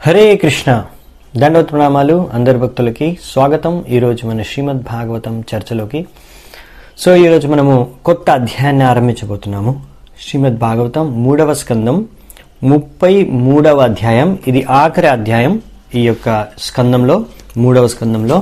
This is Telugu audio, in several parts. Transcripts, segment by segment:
హరే కృష్ణ దండవత్ ప్రణామాలు అందరి భక్తులకి స్వాగతం ఈరోజు మన శ్రీమద్ భాగవతం చర్చలోకి సో ఈరోజు మనము కొత్త అధ్యాయాన్ని ఆరంభించబోతున్నాము శ్రీమద్ భాగవతం మూడవ స్కందం ముప్పై మూడవ అధ్యాయం ఇది ఆఖరి అధ్యాయం ఈ యొక్క స్కందంలో మూడవ స్కందంలో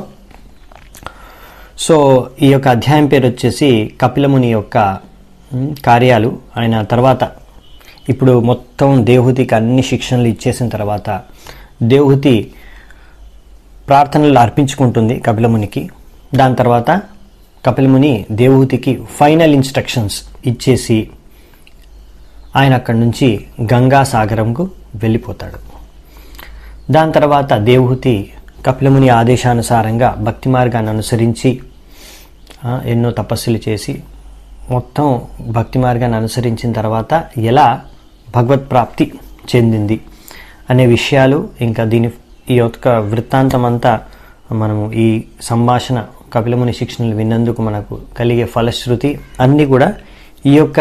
సో ఈ యొక్క అధ్యాయం పేరు వచ్చేసి కపిలముని యొక్క మ్, కార్యాలు ఆయన తర్వాత ఇప్పుడు మొత్తం దేవహూతికి అన్ని శిక్షణలు ఇచ్చేసిన తర్వాత దేవహూతి ప్రార్థనలు అర్పించుకుంటుంది కపిలమునికి దాని తర్వాత కపిలముని దేవహూతికి ఫైనల్ ఇన్స్ట్రక్షన్స్ ఇచ్చేసి ఆయన అక్కడి నుంచి గంగా సాగరంకు వెళ్ళిపోతాడు దాని తర్వాత దేవహూతి కపిలముని ఆదేశానుసారంగా భక్తి మార్గాన్ని అనుసరించి ఆ, ఎన్నో తపస్సులు చేసి మొత్తం భక్తి మార్గాన్ని అనుసరించిన తర్వాత ఎలా భగవత్ ప్రాప్తి చెందింది అనే విషయాలు ఇంకా దీని ఈ యొక్క వృత్తాంతం అంతా మనము ఈ సంభాషణ కపిలముని శిక్షణలు విన్నందుకు మనకు కలిగే ఫలశ్రుతి అన్నీ కూడా ఈ యొక్క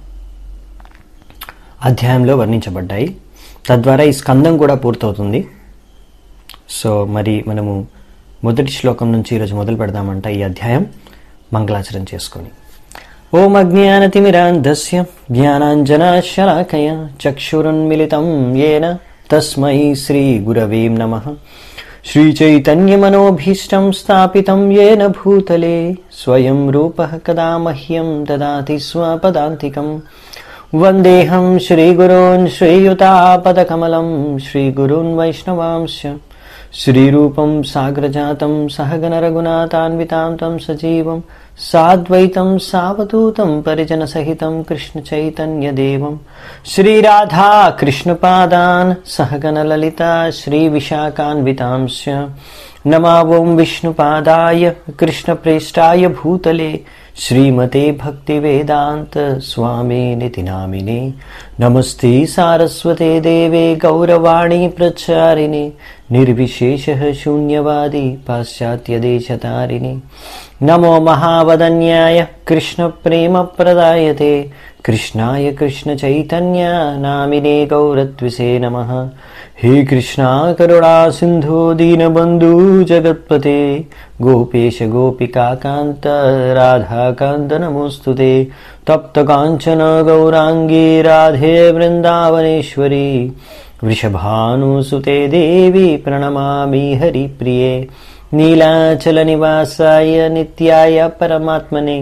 అధ్యాయంలో వర్ణించబడ్డాయి తద్వారా ఈ స్కందం కూడా పూర్తవుతుంది సో మరి మనము మొదటి శ్లోకం నుంచి ఈరోజు మొదలు పెడదామంట ఈ అధ్యాయం మంగళాచరణ చేసుకొని ఓం అజ్ఞానతిమిరాంధస్య జ్ఞానాంజనాశలాకయ చక్షురున్మిలితం ఏన తస్మై శ్రీ గురవే నమ శ్రీచైతన్యమనోభీష్టం స్థాపితం ఏన భూతలే స్వయం రూప కదా మహ్యం దదాతి స్వపదాంతికం వందేహం శ్రీగురోన్ శ్రీయుతాపదకమలం శ్రీగురున్ వైష్ణవాంశ శ్రీరూపం సాగ్రజాతం సహగణ రఘునాథాన్వితాం తం సజీవం సాద్వైతం సావధూతం పరిజన సహితం కృష్ణ చైతన్య దేవం శ్రీరాధా కృష్ణపాదాన్ సహగణ లలిత శ్రీ విశాఖాన్వితాంశ नमा ॐ विष्णुपादाय कृष्णप्रेष्ठाय भूतले श्रीमते भक्तिवेदान्त स्वामिनिति नामिने नमस्ते सारस्वते देवे गौरवाणी प्रचारिणे निर्विशेषः शून्यवादी पाश्चात्यदेशतारिणे नमो महावदन्याय कृष्णप्रेमप्रदायते कृष्णाय कृष्णचैतन्य नामिने गौरत्विषे नमः हे कृष्णा करुणा सिन्धो दीनबन्धु जगत्पते गोपेश गोपिकान्त राधाकान्त नमोऽस्तु ते तप्तकाञ्चन गौराङ्गी राधे वृन्दावनेश्वरी वृषभानुसुते देवी प्रणमामि हरिप्रिये नीलाचलनिवासाय नित्याय परमात्मने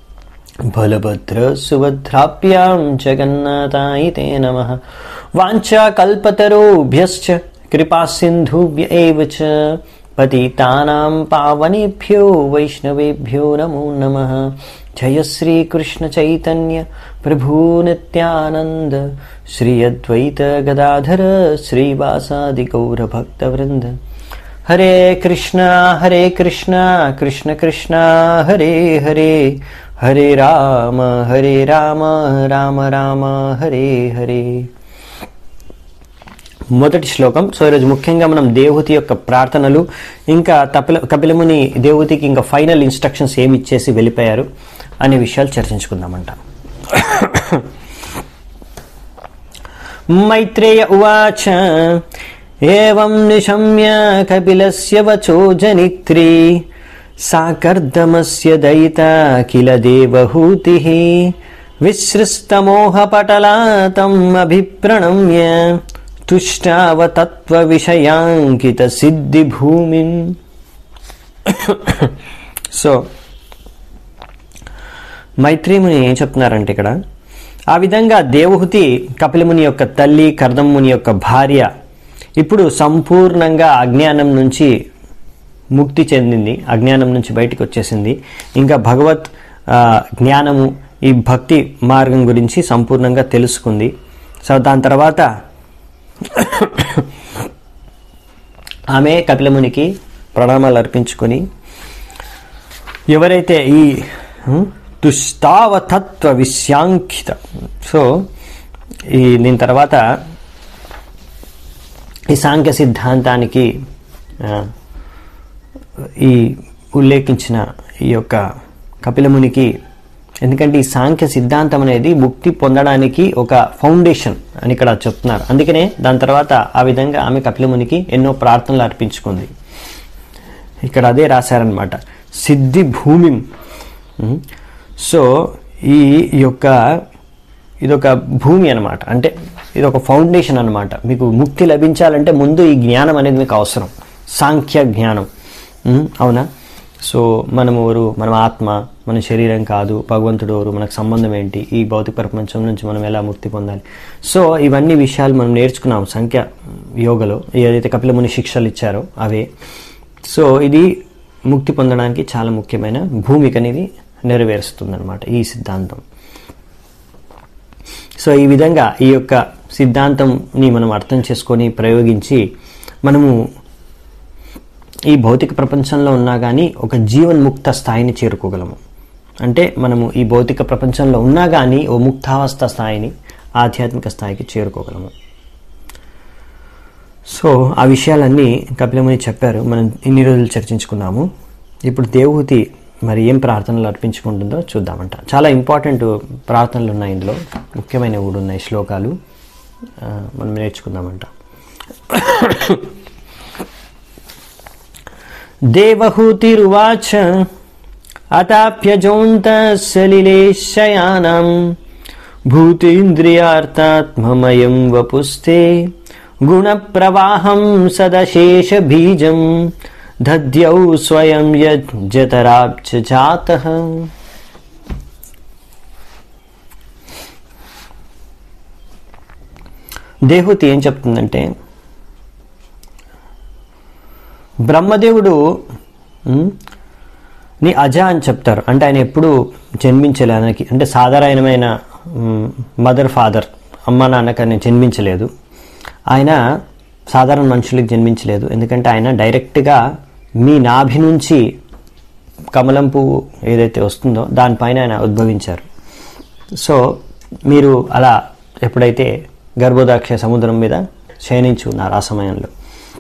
बलभद्रसुभद्राभ्यां जगन्नाथाय ते नमः वाञ्छाकल्पतरोभ्यश्च कृपासिन्धुभ्य एव च पतितानां पावनेभ्यो वैष्णवेभ्यो नमो नमः जय श्रीकृष्णचैतन्य प्रभु नित्यानन्द श्री अद्वैत गदाधर श्रीवासादिगौरभक्तवृन्द हरे कृष्णा हरे कृष्णा कृष्ण कृष्णा हरे हरे హరే రామ హరే రామ రామ రామ హరే హరే మొదటి శ్లోకం సో ఈరోజు ముఖ్యంగా మనం దేవహూతి యొక్క ప్రార్థనలు ఇంకా తపిల కపిలముని దేవహూతికి ఇంకా ఫైనల్ ఇన్స్ట్రక్షన్స్ ఏమి ఇచ్చేసి వెళ్ళిపోయారు అనే విషయాలు చర్చించుకుందామంట మైత్రేయ ఉవాచ ఏం నిశమ్య కపిలస్య వచో జనిత్రీ సాకర్దమస్య దయితా కిల దేవహూతిः విసృష్టమోహపటలా తम् అభిప్రణమ్య తుష్టావతత్వవిషయాంకిత సిద్ధిభూమిన్ సో మైత్రీముని ఏం చెప్తున్నారంటే ఇక్కడ ఆ విధంగా దేవహుతి కపిలముని యొక్క తల్లి కర్దముని యొక్క భార్య ఇప్పుడు సంపూర్ణంగా అజ్ఞానం నుంచి ముక్తి చెందింది అజ్ఞానం నుంచి బయటకు వచ్చేసింది ఇంకా భగవత్ ఆ, జ్ఞానము ఈ భక్తి మార్గం గురించి సంపూర్ణంగా తెలుసుకుంది సో దాని తర్వాత ఆమె కపిలమునికి ప్రణామాలు అర్పించుకొని ఎవరైతే ఈ హ్మ్, దుష్టావతత్వ విశ్యాంకిత సో ఈ దీని తర్వాత ఈ సాంఖ్య సిద్ధాంతానికి ఆ, ఈ ఉల్లేఖించిన ఈ యొక్క కపిలమునికి ఎందుకంటే ఈ సాంఖ్య సిద్ధాంతం అనేది ముక్తి పొందడానికి ఒక ఫౌండేషన్ అని ఇక్కడ చెప్తున్నారు అందుకనే దాని తర్వాత ఆ విధంగా ఆమె కపిలమునికి ఎన్నో ప్రార్థనలు అర్పించుకుంది ఇక్కడ అదే రాశారనమాట సిద్ధి భూమి సో ఈ యొక్క ఇదొక భూమి అనమాట అంటే ఇది ఒక ఫౌండేషన్ అనమాట మీకు ముక్తి లభించాలంటే ముందు ఈ జ్ఞానం అనేది మీకు అవసరం సాంఖ్య జ్ఞానం ఉమ్, అవునా సో మనము ఎవరు మన ఆత్మ మన శరీరం కాదు భగవంతుడు ఎవరు మనకు సంబంధం ఏంటి ఈ భౌతిక ప్రపంచం నుంచి మనం ఎలా ముక్తి పొందాలి సో ఇవన్నీ విషయాలు మనం నేర్చుకున్నాం సంఖ్య యోగలో ఏదైతే కపిలముని శిక్షలు ఇచ్చారో అవే సో ఇది ముక్తి పొందడానికి చాలా ముఖ్యమైన భూమికని ఇది నెరవేరుస్తుంది ఈ సిద్ధాంతం సో ఈ విధంగా ఈ యొక్క సిద్ధాంతంని మనం అర్థం చేసుకొని ప్రయోగించి మనము ఈ భౌతిక ప్రపంచంలో ఉన్నా కానీ ఒక జీవన్ముక్త స్థాయిని చేరుకోగలము అంటే మనము ఈ భౌతిక ప్రపంచంలో ఉన్నా కానీ ఓ ముక్తావస్థ స్థాయిని ఆధ్యాత్మిక స్థాయికి చేరుకోగలము సో ఆ విషయాలన్నీ కపిలముని చెప్పారు మనం ఇన్ని రోజులు చర్చించుకున్నాము ఇప్పుడు దేవహూతి మరి ఏం ప్రార్థనలు అర్పించుకుంటుందో చూద్దామంట చాలా ఇంపార్టెంట్ ప్రార్థనలు ఉన్నాయి ఇందులో ముఖ్యమైన కూడా ఉన్నాయి శ్లోకాలు ఆ, మనం నేర్చుకుందామంట దేవహూతిరువాచ అతాప్యజోంతసలిలేశయానం భూతేంద్రియార్థాత్మమయం వపుస్తే గుణప్రవాహం సదశేష బీజం దద్యౌ స్వయం యజ్జతరాబ్జ జాతః దేహూతి ఏం చెప్తుందంటే బ్రహ్మదేవుడు ఉమ్, ని అజ అని చెప్తారు అంటే ఆయన ఎప్పుడు జన్మించలే ఆయనకి అంటే సాధారణమైన మదర్ ఫాదర్ అమ్మ నాన్నకి ఆయన జన్మించలేదు ఆయన సాధారణ మనుషులకు జన్మించలేదు ఎందుకంటే ఆయన డైరెక్ట్గా మీ నాభి నుంచి కమలం పువ్వు ఏదైతే వస్తుందో దానిపైన ఆయన ఉద్భవించారు సో మీరు అలా ఎప్పుడైతే గర్భోదాక్ష సముద్రం మీద శయనించి ఉన్నారు ఆ సమయంలో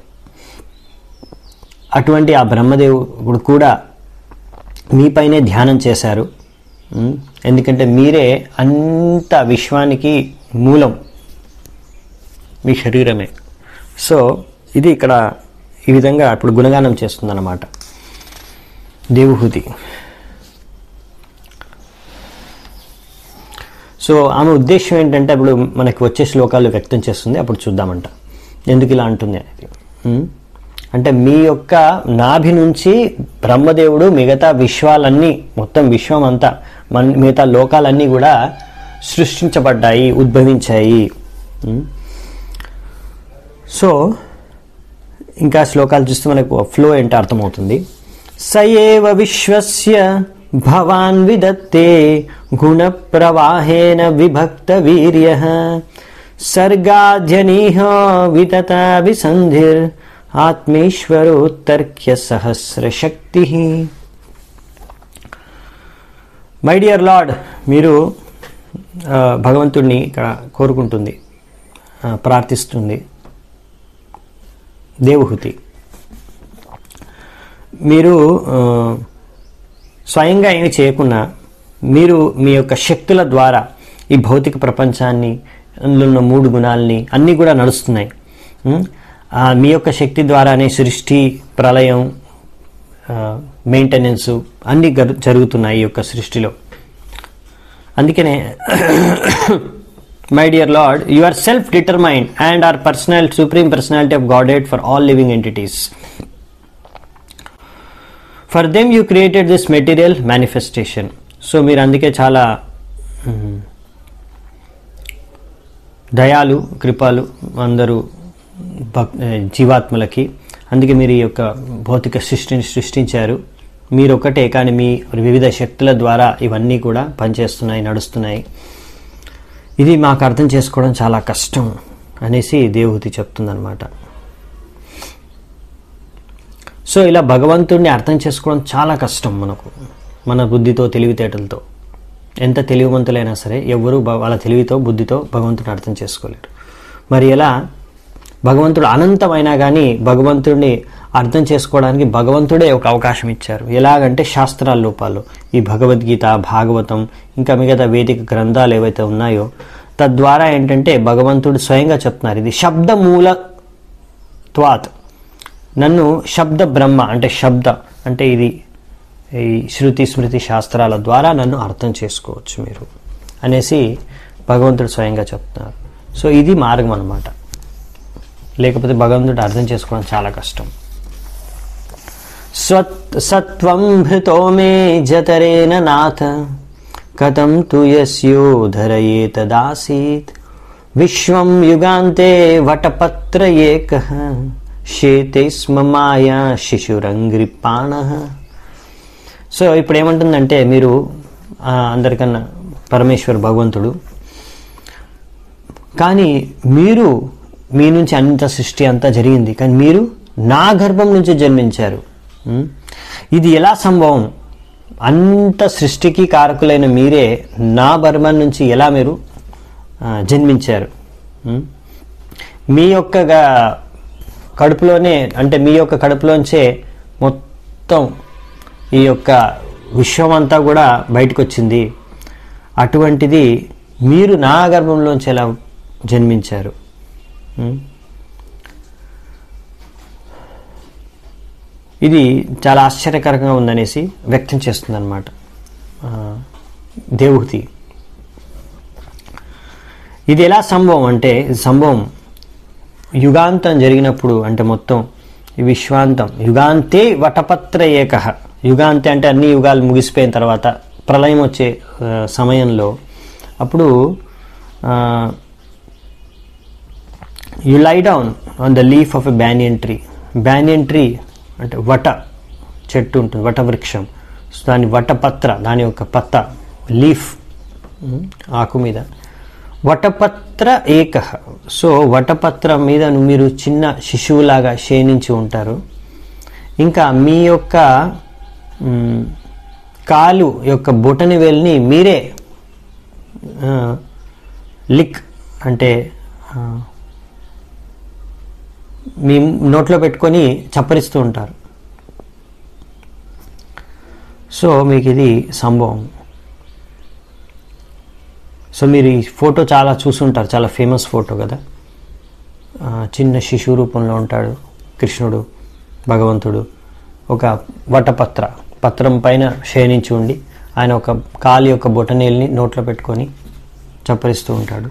అటువంటి ఆ బ్రహ్మదేవుడు కూడా మీపైనే ధ్యానం చేశారు ఉమ్, ఎందుకంటే మీరే అంత విశ్వానికి మూలం మీ శరీరమే సో ఇది ఇక్కడ ఈ విధంగా ఇప్పుడు గుణగానం చేస్తుందన్నమాట దేవహూతి సో ఆమె ఉద్దేశం ఏంటంటే ఇప్పుడు మనకి వచ్చే శ్లోకాలు వ్యక్తం చేస్తుంది అప్పుడు చూద్దామంట ఎందుకు ఇలా అంటుంది అనేది ఉమ్. అంటే మీ యొక్క నాభి నుంచి బ్రహ్మదేవుడు మిగతా విశ్వాలన్నీ మొత్తం విశ్వం అంతా మన మిగతా లోకాలన్నీ కూడా సృష్టించబడ్డాయి ఉద్భవించాయి ఉమ్. సో ఇంకా శ్లోకాలు చూస్తే మనకు ఫ్లో ఏంటో అర్థమవుతుంది సయేవ విశ్వస్య భవాన్ విదత్తే గుణ ప్రవాహేన విభక్త వీర్య సర్గాధ్యనీహ వితత విసంధిర్ ఆత్మేశ్వరోత్తర్క్య సహస్రశక్తి మై డియర్ లార్డ్ మీరు ఆ, భగవంతుడిని ఇక్కడ కోరుకుంటుంది ఆ, ప్రార్థిస్తుంది దేవహూతి మీరు ఆ, స్వయంగా ఏమి చేయకుండా మీరు మీ యొక్క శక్తుల ద్వారా ఈ భౌతిక ప్రపంచాన్ని అందులో ఉన్న మూడు గుణాలని అన్నీ కూడా నడుస్తున్నాయి ఉం? ఆ, మీ యొక్క శక్తి ద్వారానే సృష్టి ప్రళయం మెయింటెనెన్స్ అన్నీ గరు- జరుగుతున్నాయి ఈ యొక్క సృష్టిలో అందుకనే my dear lord you are self determined and are personal supreme personality of Godhead for all living entities for them you created this material manifestation so మీరు అందుకే చాలా మ్, దయాలు కృపాలు అందరూ భక్ జీవాత్మలకి అందుకే మీరు ఈ యొక్క భౌతిక సృష్టిని సృష్టించారు మీరు ఒక్కటే కానీ మీ వివిధ శక్తుల ద్వారా ఇవన్నీ కూడా పనిచేస్తున్నాయి నడుస్తున్నాయి ఇది మాకు అర్థం చేసుకోవడం చాలా కష్టం అనేసి దేవహూతి చెప్తుందనమాట సో ఇలా భగవంతుడిని అర్థం చేసుకోవడం చాలా కష్టం మనకు మన బుద్ధితో తెలివితేటలతో ఎంత తెలివివంతులైనా సరే ఎవరు వాళ్ళ తెలివితో బుద్ధితో భగవంతుడిని అర్థం చేసుకోలేరు మరి ఎలా భగవంతుడు అనంతమైనా కానీ భగవంతుడిని అర్థం చేసుకోవడానికి భగవంతుడే ఒక అవకాశం ఇచ్చారు ఎలాగంటే శాస్త్రాల రూపాల్లో ఈ భగవద్గీత భాగవతం ఇంకా మిగతా వేదిక గ్రంథాలు ఏవైతే ఉన్నాయో తద్వారా ఏంటంటే భగవంతుడు స్వయంగా చెప్తున్నారు ఇది శబ్ద మూల త్వాత్ నన్ను శబ్ద బ్రహ్మ అంటే శబ్ద అంటే ఇది ఈ శృతి స్మృతి శాస్త్రాల ద్వారా నన్ను అర్థం చేసుకోవచ్చు మీరు అనేసి భగవంతుడు స్వయంగా చెప్తున్నారు సో ఇది మార్గం అన్నమాట లేకపోతే భగవంతుడు అర్థం చేసుకోవడం చాలా కష్టం స్వత్ సత్వం భృతో మే జతరేన నాథ కథం తు యస్యోధరయే తదాసీత్ విశ్వం యుగాంతే వటపత్ర ఏక శేతే స్మ మాయా శిశురంగ్రిపాణ సో ఇప్పుడు ఏమంటుందంటే మీరు ఆ, అందరికన్నా పరమేశ్వర్ భగవంతుడు కానీ మీరు మీ నుంచి అంత సృష్టి అంతా జరిగింది కానీ మీరు నా గర్భం నుంచి జన్మించారు ఉం? ఇది ఎలా సంభవం అంత సృష్టికి కారకులైన మీరే నా గర్భం నుంచి ఎలా మీరు ఆ, జన్మించారు ఉం? మీ యొక్క గా- కడుపులోనే అంటే మీ యొక్క కడుపులోంచే మొత్తం ఈ యొక్క విశ్వం అంతా కూడా బయటకు వచ్చింది అటువంటిది మీరు నా గర్భంలోంచి ఎలా జన్మించారు ఉం? ఇది చాలా ఆశ్చర్యకరంగా ఉందనేసి వ్యక్తం చేస్తుందన్నమాట ఆ, దేవహూతి ఇది ఎలా సంభవం అంటే ఇది సంభవం యుగాంతం జరిగినప్పుడు అంటే మొత్తం ఈ విశ్వాంతం యుగాంతే వటపత్ర ఏక యుగాంతే అంటే అన్ని యుగాలు ముగిసిపోయిన తర్వాత ప్రళయం వచ్చే ఆ, సమయంలో అప్పుడు you lie down on the leaf of a banyan tree banyan tree అంటే వట చెట్టు ఉంటుంది వట వృక్షం సో దాని వటపత్ర దాని యొక్క పత్త లీఫ్ ఉమ్, ఆకు మీద వటపత్ర ఏక సో వటపత్ర మీద మీరు చిన్న శిశువులాగా శయనించి ఉంటారు ఇంకా మీ యొక్క మ్, కాలు యొక్క బొటని వేలిని మీరే ఆ, లిక్ అంటే ఆ, మీ నోట్లో పెట్టుకొని చప్పరిస్తూ ఉంటారు సో మీకు ఇది సంభవం సో మీరు ఈ ఫోటో చాలా చూసుంటారు చాలా ఫేమస్ ఫోటో కదా ఆ, చిన్న శిశువు రూపంలో ఉంటాడు కృష్ణుడు భగవంతుడు ఒక వటపత్ర పత్రం పైన శయనించి ఉండి ఆయన ఒక కాలి యొక్క బొటనీల్ని నోట్లో పెట్టుకొని చప్పరిస్తూ ఉంటాడు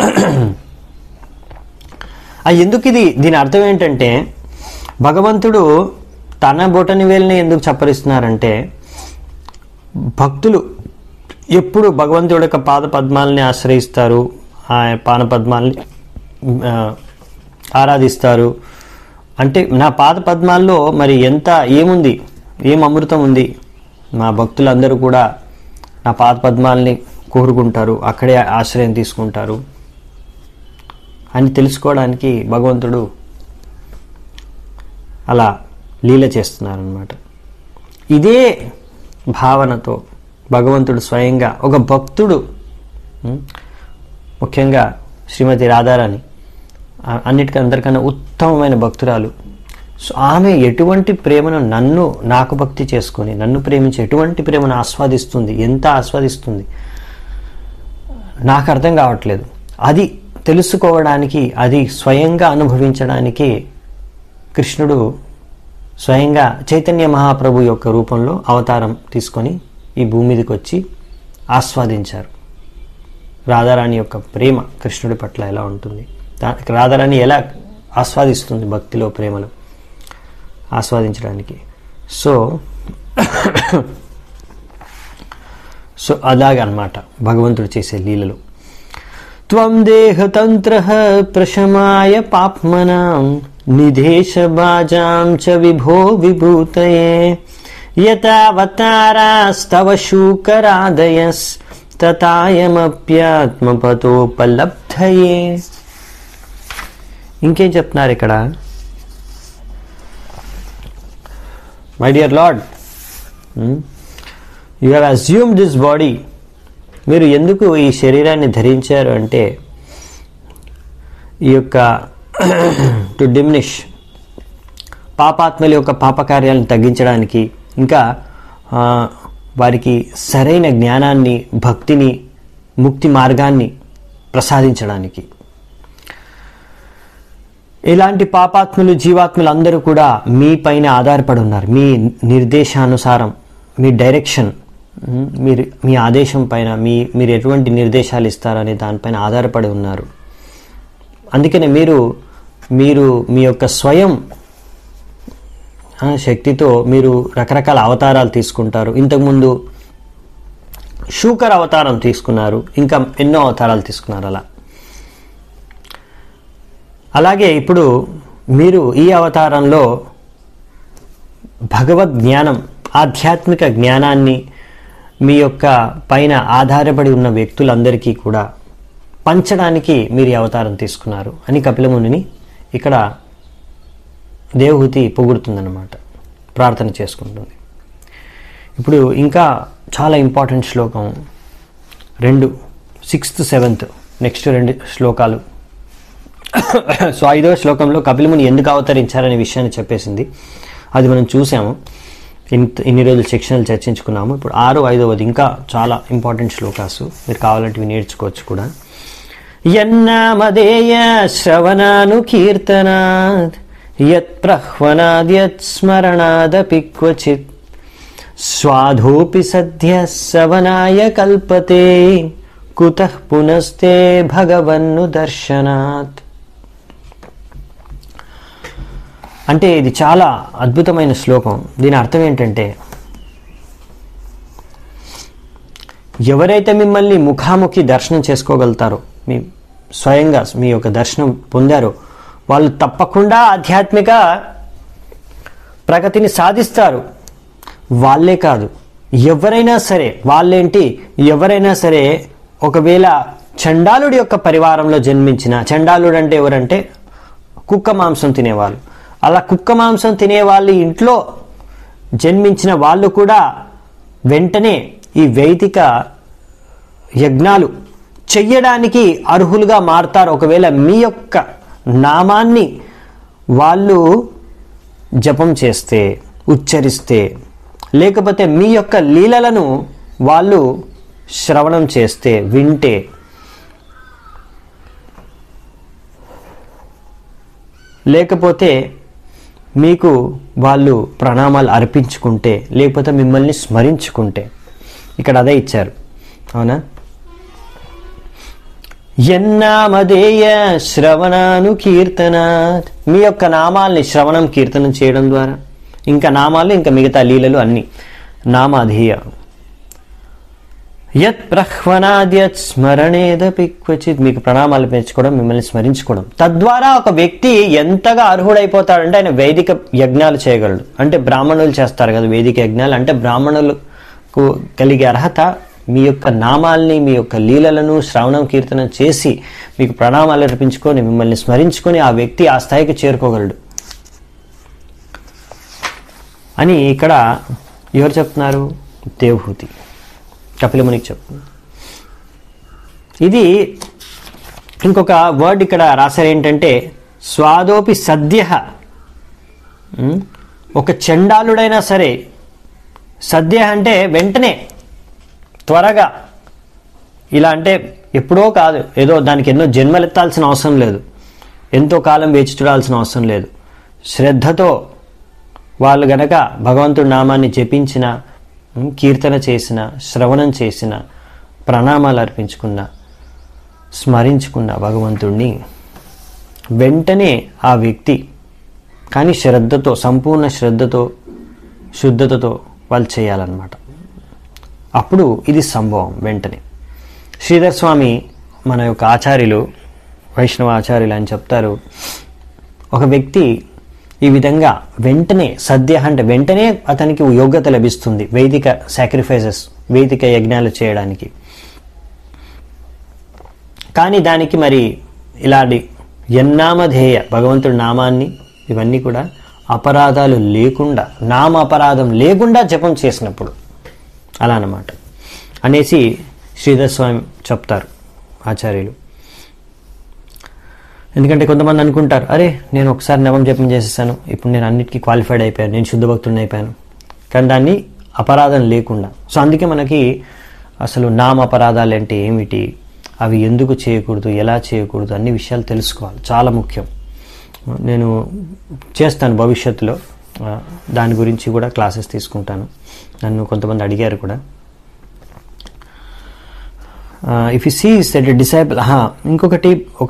ఆ ఎందుకు ఇది దీని అర్థం ఏంటంటే భగవంతుడు తన బొటని వేలిని ఎందుకు చప్పరిస్తున్నారంటే భక్తులు ఎప్పుడు భగవంతుడి యొక్క పాద పద్మాలని ఆశ్రయిస్తారు ఆ పాన పద్మాలని ఆ, ఆరాధిస్తారు అంటే నా పాద పద్మాల్లో మరి ఎంత ఏముంది ఏం అమృతం ఉంది మా భక్తులందరూ కూడా నా పాద పద్మాలని కోరుకుంటారు అక్కడే ఆశ్రయం తీసుకుంటారు అని తెలుసుకోవడానికి భగవంతుడు అలా లీల చేస్తున్నారనమాట ఇదే భావనతో భగవంతుడు స్వయంగా ఒక భక్తుడు ఉం, ముఖ్యంగా శ్రీమతి రాధారాణి ఆ- అన్నిటికీ అందరికన్నా ఉత్తమమైన భక్తురాలు సో ఆమె ఎటువంటి ప్రేమను నన్ను నాకు భక్తి చేసుకొని నన్ను ప్రేమించి ఎటువంటి ప్రేమను ఆస్వాదిస్తుంది ఎంత ఆస్వాదిస్తుంది నాకు అర్థం కావట్లేదు అది తెలుసుకోవడానికి అది స్వయంగా అనుభవించడానికి కృష్ణుడు స్వయంగా చైతన్య మహాప్రభు యొక్క రూపంలో అవతారం తీసుకొని ఈ భూమి మీదకి వచ్చి ఆస్వాదించారు రాధారాణి యొక్క ప్రేమ కృష్ణుడి పట్ల ఎలా ఉంటుంది దా- రాధారాణి ఎలా ఆస్వాదిస్తుంది భక్తిలో ప్రేమలో ఆస్వాదించడానికి సో సో అలాగనమాట భగవంతుడు చేసే లీలలు త్వం దేహతంత్ర ప్రశమాయ పాప్మనాం నిధేశబాజాం చ విభో విభూతయే యతావతారాస్తవ శూకరాదయస్ తతాయమప్యాత్మపతోపలబ్ధయే ఇంకేం చెప్తున్నారు ఇక్కడ my dear lord you have assumed this body మీరు ఎందుకు ఈ శరీరాన్ని ధరించారు అంటే ఈ యొక్క టు డిమినిష్ పాపాత్మల యొక్క పాపకార్యాలను తగ్గించడానికి ఇంకా ఆ, వారికి సరైన జ్ఞానాన్ని భక్తిని ముక్తి మార్గాన్ని ప్రసాదించడానికి ఇలాంటి పాపాత్ములు జీవాత్ములు అందరూ కూడా మీ పైన ఆధారపడి ఉన్నారు మీ నిర్దేశానుసారం మీ డైరెక్షన్ ఉమ్, మీరు మీ ఆదేశం పైన మీ మీరు ఎటువంటి నిర్దేశాలు ఇస్తారనే దానిపైన ఆధారపడి ఉన్నారు అందుకనే మీరు మీరు మీ యొక్క స్వయం ఆ, శక్తితో మీరు రకరకాల అవతారాలు తీసుకుంటారు ఇంతకుముందు శూకర్ అవతారం తీసుకున్నారు ఇంకా ఎన్నో అవతారాలు తీసుకున్నారు అలా అలాగే ఇప్పుడు మీరు ఈ అవతారంలో భగవద్ జ్ఞానం ఆధ్యాత్మిక జ్ఞానాన్ని మీ యొక్క పైన ఆధారపడి ఉన్న వ్యక్తులందరికీ కూడా పంచడానికి మీరు ఈ అవతారం తీసుకున్నారు అని కపిలమునిని ఇక్కడ దేవహూతి పొగుడుతుందన్నమాట ప్రార్థన చేసుకుంటుంది ఇప్పుడు ఇంకా చాలా ఇంపార్టెంట్ శ్లోకం రెండు సిక్స్త్ సెవెంత్ నెక్స్ట్ రెండు శ్లోకాలు సో ఐదవ శ్లోకంలో కపిలముని ఎందుకు అవతరించారనే విషయాన్ని చెప్పేసింది అది మనం చూసాము ఇంత ఇన్ని రోజులు సెక్షన్లు చర్చించుకున్నాము ఇప్పుడు ఆరు ఐదవది ఇంకా చాలా ఇంపార్టెంట్ శ్లోకాసు మీరు కావాలంటే ఇవి నేర్చుకోవచ్చు కూడా యన్నామదేయ శ్రవణాను కీర్తనాత్ యత్ ప్రహ్వనాద్యత్ స్మరణాదపి క్వచిత్ స్వాధోపి సద్య సవనాయ కల్పతే కుతః పునస్తే భగవన్ను దర్శనాత్ అంటే ఇది చాలా అద్భుతమైన శ్లోకం దీని అర్థం ఏంటంటే ఎవరైతే మిమ్మల్ని ముఖాముఖి దర్శనం చేసుకోగలుగుతారో మీ స్వయంగా మీ యొక్క దర్శనం పొందారో వాళ్ళు తప్పకుండా ఆధ్యాత్మిక ప్రగతిని సాధిస్తారు వాళ్ళే కాదు ఎవరైనా సరే వాళ్ళేంటి ఎవరైనా సరే ఒకవేళ చండాలుడి యొక్క పరివారంలో జన్మించిన చండాలుడు అంటే ఎవరంటే కుక్క మాంసం తినేవాళ్ళు అలా కుక్క మాంసం తినే వాళ్ళ ఇంట్లో జన్మించిన వాళ్ళు కూడా వెంటనే ఈ వైదిక యజ్ఞాలు చెయ్యడానికి అర్హులుగా మారతారు ఒకవేళ మీ యొక్క నామాన్ని వాళ్ళు జపం చేస్తే ఉచ్చరిస్తే లేకపోతే మీ యొక్క లీలలను వాళ్ళు శ్రవణం చేస్తే వింటే లేకపోతే మీకు వాళ్ళు ప్రణామాలు అర్పించుకుంటే లేకపోతే మిమ్మల్ని స్మరించుకుంటే ఇక్కడ అదే ఇచ్చారు అవునా ఎన్నామదేయ శ్రవణాను కీర్తన మీ యొక్క నామాల్ని శ్రవణం కీర్తనం చేయడం ద్వారా ఇంకా నామాలు ఇంకా మిగతా లీలలు అన్ని నామాధేయ యత్ ప్రహ్వనాద్యత్ స్మరణేదపి క్వచిత్ మీకు ప్రణామాలు పెంచుకోవడం మిమ్మల్ని స్మరించుకోవడం తద్వారా ఒక వ్యక్తి ఎంతగా అర్హుడైపోతాడంటే ఆయన వేదిక యజ్ఞాలు చేయగలడు అంటే బ్రాహ్మణులు చేస్తారు కదా వేదిక యజ్ఞాలు అంటే బ్రాహ్మణులకు కలిగే అర్హత మీ యొక్క నామాల్ని మీ యొక్క లీలలను శ్రవణం కీర్తనం చేసి మీకు ప్రణామాలు అర్పించుకొని మిమ్మల్ని స్మరించుకొని ఆ వ్యక్తి ఆ స్థాయికి చేరుకోగలడు అని ఇక్కడ ఎవరు చెప్తున్నారు దేవహూతి కపిలమునికి చెప్తున్నారు ఇది ఇంకొక వర్డ్ ఇక్కడ రాశారు ఏంటంటే స్వాదోపి సద్య ఉమ్, ఒక చండాలుడైనా సరే సద్య అంటే వెంటనే త్వరగా ఇలా అంటే ఎప్పుడో కాదు ఏదో దానికి ఎన్నో జన్మలెత్తాల్సిన అవసరం లేదు ఎంతో కాలం వేచి చూడాల్సిన అవసరం లేదు శ్రద్ధతో వాళ్ళు గనక భగవంతుడి నామాన్ని జపించిన ఉమ్, కీర్తన చేసిన శ్రవణం చేసిన ప్రణామాలు అర్పించుకున్న స్మరించుకున్న భగవంతుణ్ణి వెంటనే ఆ వ్యక్తి కానీ శ్రద్ధతో సంపూర్ణ శ్రద్ధతో శుద్ధతతో వాళ్ళు చేయాలన్నమాట అప్పుడు ఇది సంభవం వెంటనే శ్రీధర్ స్వామి మన యొక్క ఆచార్యులు వైష్ణవ ఆచార్యులు అని చెప్తారు ఒక వ్యక్తి ఈ విధంగా వెంటనే సద్య అంటే వెంటనే అతనికి యోగ్యత లభిస్తుంది వైదిక సాక్రిఫైసెస్ వైదిక యజ్ఞాలు చేయడానికి కానీ దానికి మరి ఇలాంటి ఎన్నామధేయ భగవంతుడి నామాన్ని ఇవన్నీ కూడా అపరాధాలు లేకుండా నామ అపరాధం లేకుండా జపం చేసినప్పుడు అలా అన్నమాట అనేసి శ్రీధర్ స్వామి చెప్తారు ఆచార్యులు ఎందుకంటే కొంతమంది అనుకుంటారు అరే నేను ఒకసారి నవం జపం చేసేసాను ఇప్పుడు నేను అన్నిటికీ క్వాలిఫైడ్ అయిపోయాను నేను శుద్ధ భక్తుడిని అయిపోయాను కానీ దాన్ని అపరాధం లేకుండా సో అందుకే మనకి అసలు నామ అపరాధాలు అంటే ఏమిటి అవి ఎందుకు చేయకూడదు ఎలా చేయకూడదు అన్ని విషయాలు తెలుసుకోవాలి చాలా ముఖ్యం నేను చేస్తాను భవిష్యత్తులో ఆ, దాని గురించి కూడా క్లాసెస్ తీసుకుంటాను నన్ను కొంతమంది అడిగారు కూడా if you see set disable ఇంకొకటి ఒక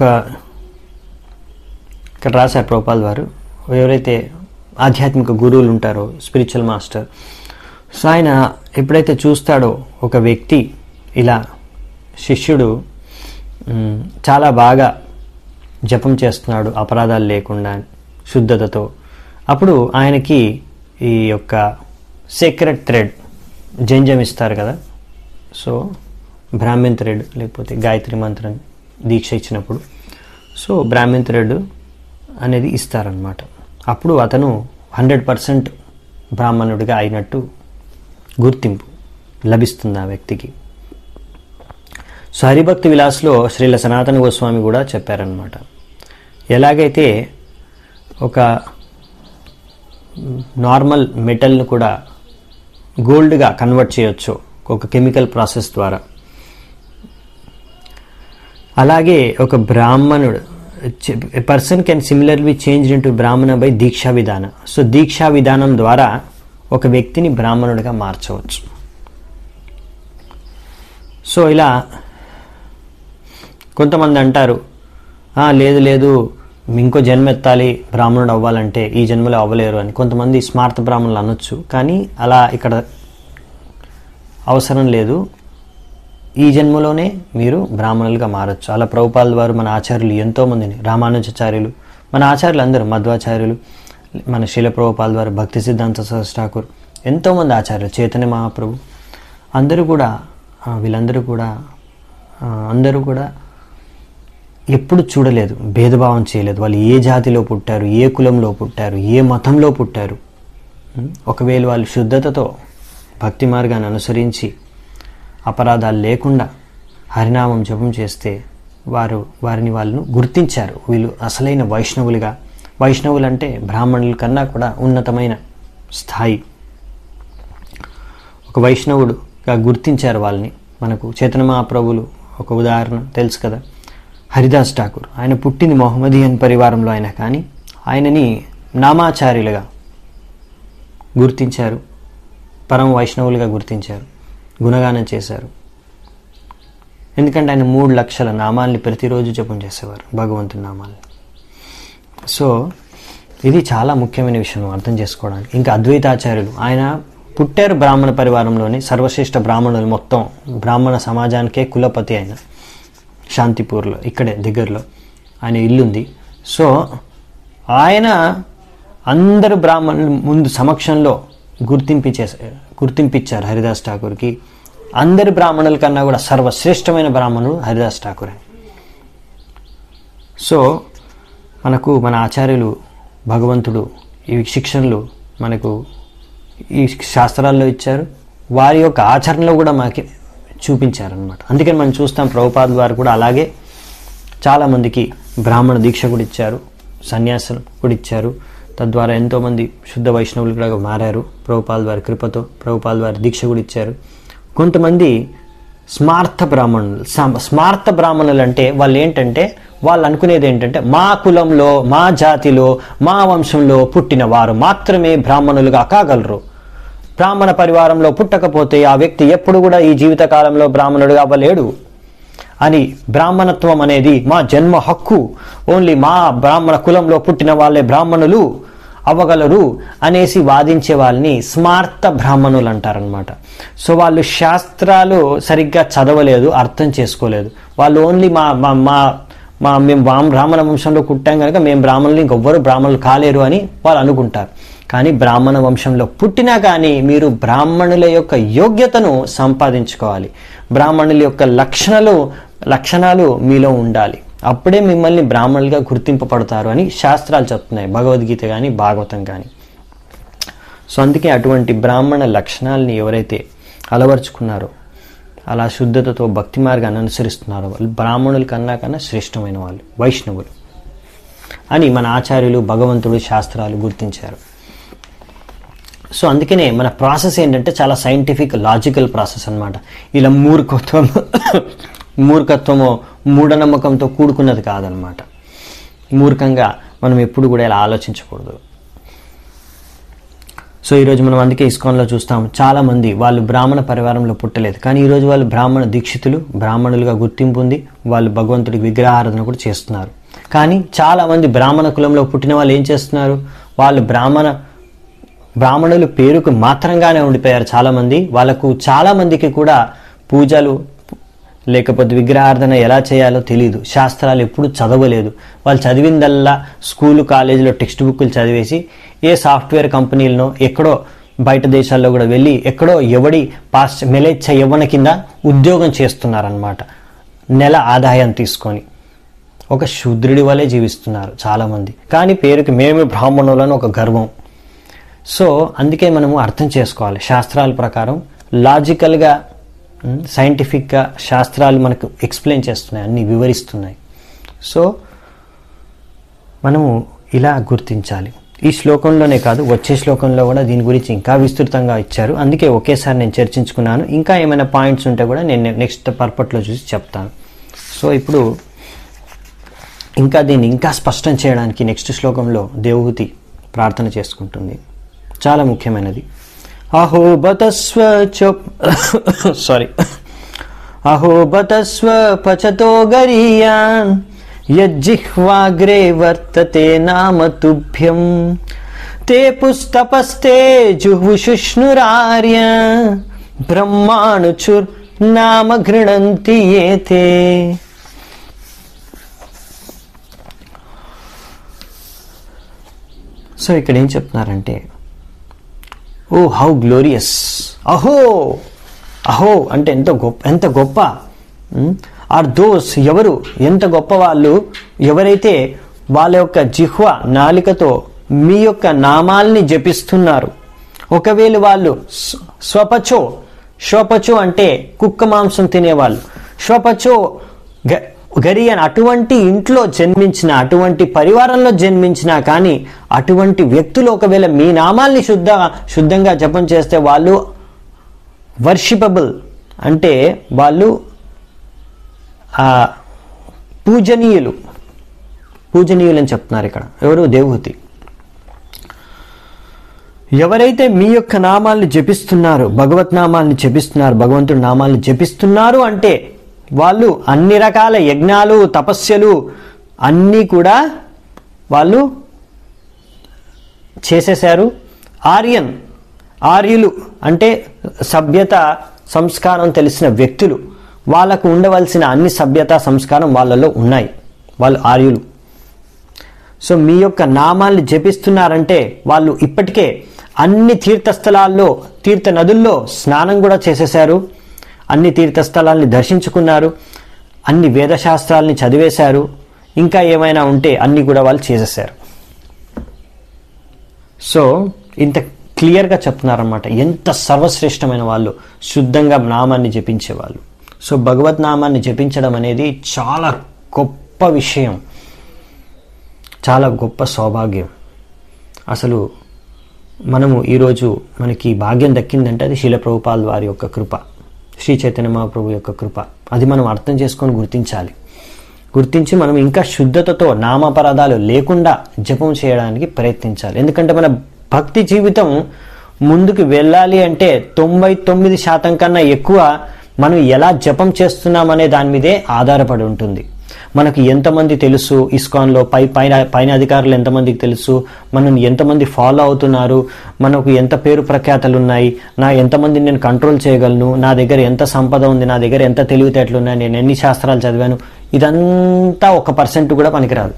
ఇక్కడ రాశారు ప్రోపాల్ వారు ఎవరైతే ఆధ్యాత్మిక గురువులు ఉంటారో స్పిరిచువల్ మాస్టర్ సో ఆయన ఎప్పుడైతే చూస్తాడో ఒక వ్యక్తి ఇలా శిష్యుడు మ్, చాలా బాగా జపం చేస్తున్నాడు అపరాధాలు లేకుండా శుద్ధతతో అప్పుడు ఆయనకి ఈ యొక్క సీక్రెట్ థ్రెడ్ జంజం ఇస్తారు కదా సో బ్రాహ్మణ్ థ్రెడ్ లేకపోతే గాయత్రి మంత్రం దీక్ష ఇచ్చినప్పుడు సో బ్రాహ్మణ్ థ్రెడ్ అనేది ఇస్తారనమాట అప్పుడు అతను హండ్రెడ్ పర్సెంట్ బ్రాహ్మణుడిగా అయినట్టు గుర్తింపు లభిస్తుంది ఆ వ్యక్తికి సో హరిభక్తి విలాస్లో శ్రీల సనాతన గోస్వామి కూడా చెప్పారనమాట ఎలాగైతే ఒక నార్మల్ మెటల్ను కూడా గోల్డ్గా కన్వర్ట్ చేయొచ్చు ఒక కెమికల్ ప్రాసెస్ ద్వారా అలాగే ఒక బ్రాహ్మణుడు person can similarly change into brahmana by దీక్షా విధానం సో దీక్షా విధానం ద్వారా ఒక వ్యక్తిని బ్రాహ్మణుడిగా మార్చవచ్చు సో ఇలా కొంతమంది అంటారు "ఆ, లేదు లేదు ఇంకో జన్మ ఎత్తాలి బ్రాహ్మణుడు అవ్వాలంటే ఈ జన్మలో అవ్వలేరు అని కొంతమంది స్మార్త బ్రాహ్మణులు అనొచ్చు కానీ అలా ఇక్కడ అవసరం లేదు ఈ జన్మలోనే మీరు బ్రాహ్మణులుగా మారచ్చు అలా ప్రభుపాల్ వారు మన ఆచార్యులు ఎంతోమందిని రామానుజాచార్యులు మన ఆచార్యులు అందరూ మధ్వాచార్యులు మన శీల ప్రభుపాల్ వారు భక్తి సిద్ధాంత సరస్ ఠాకూర్ ఎంతోమంది ఆచార్యులు చైతన్య మహాప్రభు అందరూ కూడా ఆ, వీళ్ళందరూ కూడా ఆ, అందరూ కూడా ఎప్పుడు చూడలేదు భేదభావం చేయలేదు వాళ్ళు ఏ జాతిలో పుట్టారు ఏ కులంలో పుట్టారు ఏ మతంలో పుట్టారు ఉం? ఒకవేళ వాళ్ళు శుద్ధతతో భక్తి మార్గాన్ని అనుసరించి అపరాధాలు లేకుండా హరినామం జపం చేస్తే వారు వారిని వాళ్ళను గుర్తించారు వీళ్ళు అసలైన వైష్ణవులుగా వైష్ణవులు అంటే బ్రాహ్మణుల కన్నా కూడా ఉన్నతమైన స్థాయి ఒక వైష్ణవుడుగా గుర్తించారు వాళ్ళని మనకు చైతన్య మహాప్రభులు ఒక ఉదాహరణ తెలుసు కదా హరిదాస్ ఠాకూర్ ఆయన పుట్టింది మొహమ్మదీయన్ పరివారంలో ఆయన కానీ ఆయనని నామాచార్యులుగా గుర్తించారు పరమ వైష్ణవులుగా గుర్తించారు గుణగానం చేశారు ఎందుకంటే ఆయన మూడు లక్షల నామాల్ని ప్రతిరోజు జపం చేసేవారు భగవంతుని నామాల్ని సో ఇది చాలా ముఖ్యమైన విషయం అర్థం చేసుకోవడానికి ఇంకా అద్వైతాచార్యులు ఆయన పుట్టారు బ్రాహ్మణ పరివారంలోని సర్వశ్రేష్ఠ బ్రాహ్మణులు మొత్తం బ్రాహ్మణ సమాజానికే కులపతి ఆయన శాంతిపూర్లో ఇక్కడే దగ్గరలో ఆయన ఇల్లుంది సో ఆయన అందరు బ్రాహ్మణుల ముందు సమక్షంలో గుర్తింపించే గుర్తింపించారు హరిదాస్ ఠాకూర్కి అందరి బ్రాహ్మణుల కన్నా కూడా సర్వశ్రేష్టమైన బ్రాహ్మణుడు హరిదాస్ ఠాకూర్ అని సో మనకు మన ఆచార్యులు భగవంతుడు ఈ శిక్షణలు మనకు ఈ శాస్త్రాల్లో ఇచ్చారు వారి యొక్క ఆచరణలో కూడా మాకి చూపించారనమాట అందుకని మనం చూస్తాం ప్రభుపాద్ వారు కూడా అలాగే చాలామందికి బ్రాహ్మణ దీక్ష కూడా ఇచ్చారు సన్యాసం కూడా ఇచ్చారు తద్వారా ఎంతోమంది శుద్ధ వైష్ణవులు కూడా మారారు ప్రభుపాల్ వారి కృపతో ప్రభుపాల్ వారి దీక్ష కూడా ఇచ్చారు కొంతమంది స్మార్థ బ్రాహ్మణులు సమ- స్మార్థ బ్రాహ్మణులు అంటే వాళ్ళు ఏంటంటే వాళ్ళు అనుకునేది ఏంటంటే మా కులంలో మా జాతిలో మా వంశంలో పుట్టిన వారు మాత్రమే బ్రాహ్మణులుగా కాగలరు బ్రాహ్మణ పరివారంలో పుట్టకపోతే ఆ వ్యక్తి ఎప్పుడు కూడా ఈ జీవిత కాలంలో బ్రాహ్మణుడుగా అవ్వలేడు అని బ్రాహ్మణత్వం అనేది మా జన్మ హక్కు ఓన్లీ మా బ్రాహ్మణ కులంలో పుట్టిన వాళ్ళే బ్రాహ్మణులు అవ్వగలరు అనేసి వాదించే వాళ్ళని స్మార్త బ్రాహ్మణులు అంటారనమాట సో వాళ్ళు శాస్త్రాలు సరిగ్గా చదవలేదు అర్థం చేసుకోలేదు వాళ్ళు ఓన్లీ మా మా మా మా మేము బ్రాహ్మ- బ్రాహ్మణ వంశంలో పుట్టాం కనుక మేము బ్రాహ్మణులు ఇంకొవ్వరు బ్రాహ్మణులు కాలేరు అని వాళ్ళు అనుకుంటారు కానీ బ్రాహ్మణ వంశంలో పుట్టినా కానీ మీరు బ్రాహ్మణుల యొక్క యోగ్యతను సంపాదించుకోవాలి బ్రాహ్మణుల యొక్క లక్షణాలు లక్షణాలు మీలో ఉండాలి అప్పుడే మిమ్మల్ని బ్రాహ్మణులుగా గుర్తింపబడతారు అని శాస్త్రాలు చెప్తున్నాయి భగవద్గీత కానీ భాగవతం కానీ సో అందుకే అటువంటి బ్రాహ్మణ లక్షణాలని ఎవరైతే అలవర్చుకున్నారో అలా శుద్ధతతో భక్తి మార్గాన్ని అనుసరిస్తున్నారో వాళ్ళు బ్రాహ్మణుల కన్నా కన్నా శ్రేష్టమైన వాళ్ళు వైష్ణవులు అని మన ఆచార్యులు భగవంతుడు శాస్త్రాలు గుర్తించారు సో అందుకనే మన ప్రాసెస్ ఏంటంటే చాలా సైంటిఫిక్ లాజికల్ ప్రాసెస్ అన్నమాట ఇలా మూర్ఖత్వం మూర్ఖత్వమో మూఢనమ్మకంతో కూడుకున్నది కాదనమాట మూర్ఖంగా మనం ఎప్పుడు కూడా ఇలా ఆలోచించకూడదు సో ఈరోజు మనం అందుకే ఇస్కాన్లో చూస్తాం చాలా మంది వాళ్ళు బ్రాహ్మణ పరివారంలో పుట్టలేదు కానీ ఈరోజు వాళ్ళు బ్రాహ్మణ దీక్షితులు బ్రాహ్మణులుగా గుర్తింపు ఉంది వాళ్ళు భగవంతుడికి విగ్రహారాధన కూడా చేస్తున్నారు కానీ చాలా మంది బ్రాహ్మణ కులంలో పుట్టిన వాళ్ళు ఏం చేస్తున్నారు వాళ్ళు బ్రాహ్మణ బ్రాహ్మణులు పేరుకు మాత్రంగానే ఉండిపోయారు చాలా మంది వాళ్ళకు చాలా మందికి కూడా పూజలు లేకపోతే విగ్రహార్థన ఎలా చేయాలో తెలియదు శాస్త్రాలు ఎప్పుడు చదవలేదు వాళ్ళు చదివిందల్లా స్కూలు కాలేజీలో టెక్స్ట్ బుక్లు చదివేసి ఏ సాఫ్ట్వేర్ కంపెనీలనో ఎక్కడో బయట దేశాల్లో కూడా వెళ్ళి ఎక్కడో ఎవడి పాస్ మెలేచ్చ యవ్వన కింద ఉద్యోగం చేస్తున్నారనమాట నెల ఆదాయం తీసుకొని ఒక శూద్రుడి వలె జీవిస్తున్నారు చాలామంది కానీ పేరుకి మేమే బ్రాహ్మణులను ఒక గర్వం సో అందుకే మనము అర్థం చేసుకోవాలి శాస్త్రాల ప్రకారం లాజికల్గా ఉమ్, సైంటిఫిక్గా శాస్త్రాలు మనకు ఎక్స్ప్లెయిన్ చేస్తున్నాయి అన్ని వివరిస్తున్నాయి సో మనము ఇలా గుర్తించాలి ఈ శ్లోకంలోనే కాదు వచ్చే శ్లోకంలో కూడా దీని గురించి ఇంకా విస్తృతంగా ఇచ్చారు అందుకే ఒకేసారి నేను చర్చించుకున్నాను ఇంకా ఏమైనా పాయింట్స్ ఉంటే కూడా నేను నెక్స్ట్ పర్పట్లో చూసి చెప్తాను సో ఇప్పుడు ఇంకా దీన్ని ఇంకా స్పష్టం చేయడానికి నెక్స్ట్ శ్లోకంలో దేవహూతి ప్రార్థన చేసుకుంటుంది చాలా ముఖ్యమైనది అహో బతస్వ సారీ అహో బతస్వ పచతో గరీయాన్ యజ్జిహ్వాగ్రే వర్తతే నామ తుభ్యం తే పుస్తపస్తే జుహుషుష్ణురార్య బ్రహ్మాణుచుర్ నామ గృణంతి ఏతే సో ఇక్కడ ఏం చెప్తున్నారంటే ఓ హౌ గ్లోరియస్ అహో అహో అంటే ఎంత గొప్ప ఎంత గొప్ప ఆర్ దోస్ ఎవరు ఎంత గొప్ప వాళ్ళు ఎవరైతే వాళ్ళ యొక్క జిహ్వ నాలికతో మీ యొక్క నామాల్ని జపిస్తున్నారు ఒకవేళ వాళ్ళు స్వ- స్వపచో స్వపచో అంటే కుక్క మాంసం తినేవాళ్ళు స్వపచో గ- గరియన్ అటువంటి ఇంట్లో జన్మించిన అటువంటి పరివారంలో జన్మించినా కానీ అటువంటి వ్యక్తులు ఒకవేళ మీ నామాల్ని శుద్ధ శుద్ధంగా జపం చేస్తే వాళ్ళు వర్షిపబుల్ అంటే వాళ్ళు ఆ, పూజనీయులు పూజనీయులు అని చెప్తున్నారు ఇక్కడ ఎవరు దేవహూతి ఎవరైతే మీ యొక్క నామాల్ని జపిస్తున్నారు భగవత్ నామాల్ని జపిస్తున్నారు భగవంతుడి నామాల్ని జపిస్తున్నారు అంటే వాళ్ళు అన్ని రకాల యజ్ఞాలు తపస్యలు అన్నీ కూడా వాళ్ళు చేసేశారు ఆర్యన్ ఆర్యులు అంటే సభ్యత సంస్కారం తెలిసిన వ్యక్తులు వాళ్ళకు ఉండవలసిన అన్ని సభ్యత సంస్కారం వాళ్ళలో ఉన్నాయి వాళ్ళు ఆర్యులు సో మీ యొక్క నామాల్ని జపిస్తున్నారంటే వాళ్ళు ఇప్పటికే అన్ని తీర్థస్థలాల్లో తీర్థ నదుల్లో స్నానం కూడా చేసేశారు అన్ని తీర్థస్థలాల్ని దర్శించుకున్నారు అన్ని వేదశాస్త్రాల్ని చదివేశారు ఇంకా ఏమైనా ఉంటే అన్ని కూడా వాళ్ళు చేసేశారు సో ఇంత క్లియర్గా చెప్తున్నారన్నమాట ఎంత సర్వశ్రేష్టమైన వాళ్ళు శుద్ధంగా నామాన్ని జపించేవాళ్ళు సో భగవత్ నామాన్ని జపించడం అనేది చాలా గొప్ప విషయం చాలా గొప్ప సౌభాగ్యం అసలు మనము ఈరోజు మనకి భాగ్యం దక్కిందంటే అది శీల ప్రభుపాల్ వారి యొక్క కృప శ్రీ చైతన్య మహాప్రభు యొక్క కృప అది మనం అర్థం చేసుకొని గుర్తించాలి గుర్తించి మనం ఇంకా శుద్ధతతో నామపరాధాలు లేకుండా జపం చేయడానికి ప్రయత్నించాలి ఎందుకంటే మన భక్తి జీవితం ముందుకు వెళ్ళాలి అంటే తొంభై తొమ్మిది శాతం కన్నా ఎక్కువ మనం ఎలా జపం చేస్తున్నామనే దాని మీదే ఆధారపడి ఉంటుంది మనకు ఎంతమంది తెలుసు ఇస్కాన్లో పై పైన పైన అధికారులు ఎంతమందికి తెలుసు మనం ఎంతమంది ఫాలో అవుతున్నారు మనకు ఎంత పేరు ప్రఖ్యాతలు ఉన్నాయి నా ఎంతమందిని నేను కంట్రోల్ చేయగలను నా దగ్గర ఎంత సంపద ఉంది నా దగ్గర ఎంత తెలివితేటలు ఉన్నాయి నేను ఎన్ని శాస్త్రాలు చదివాను ఇదంతా ఒక పర్సెంట్ కూడా పనికిరాదు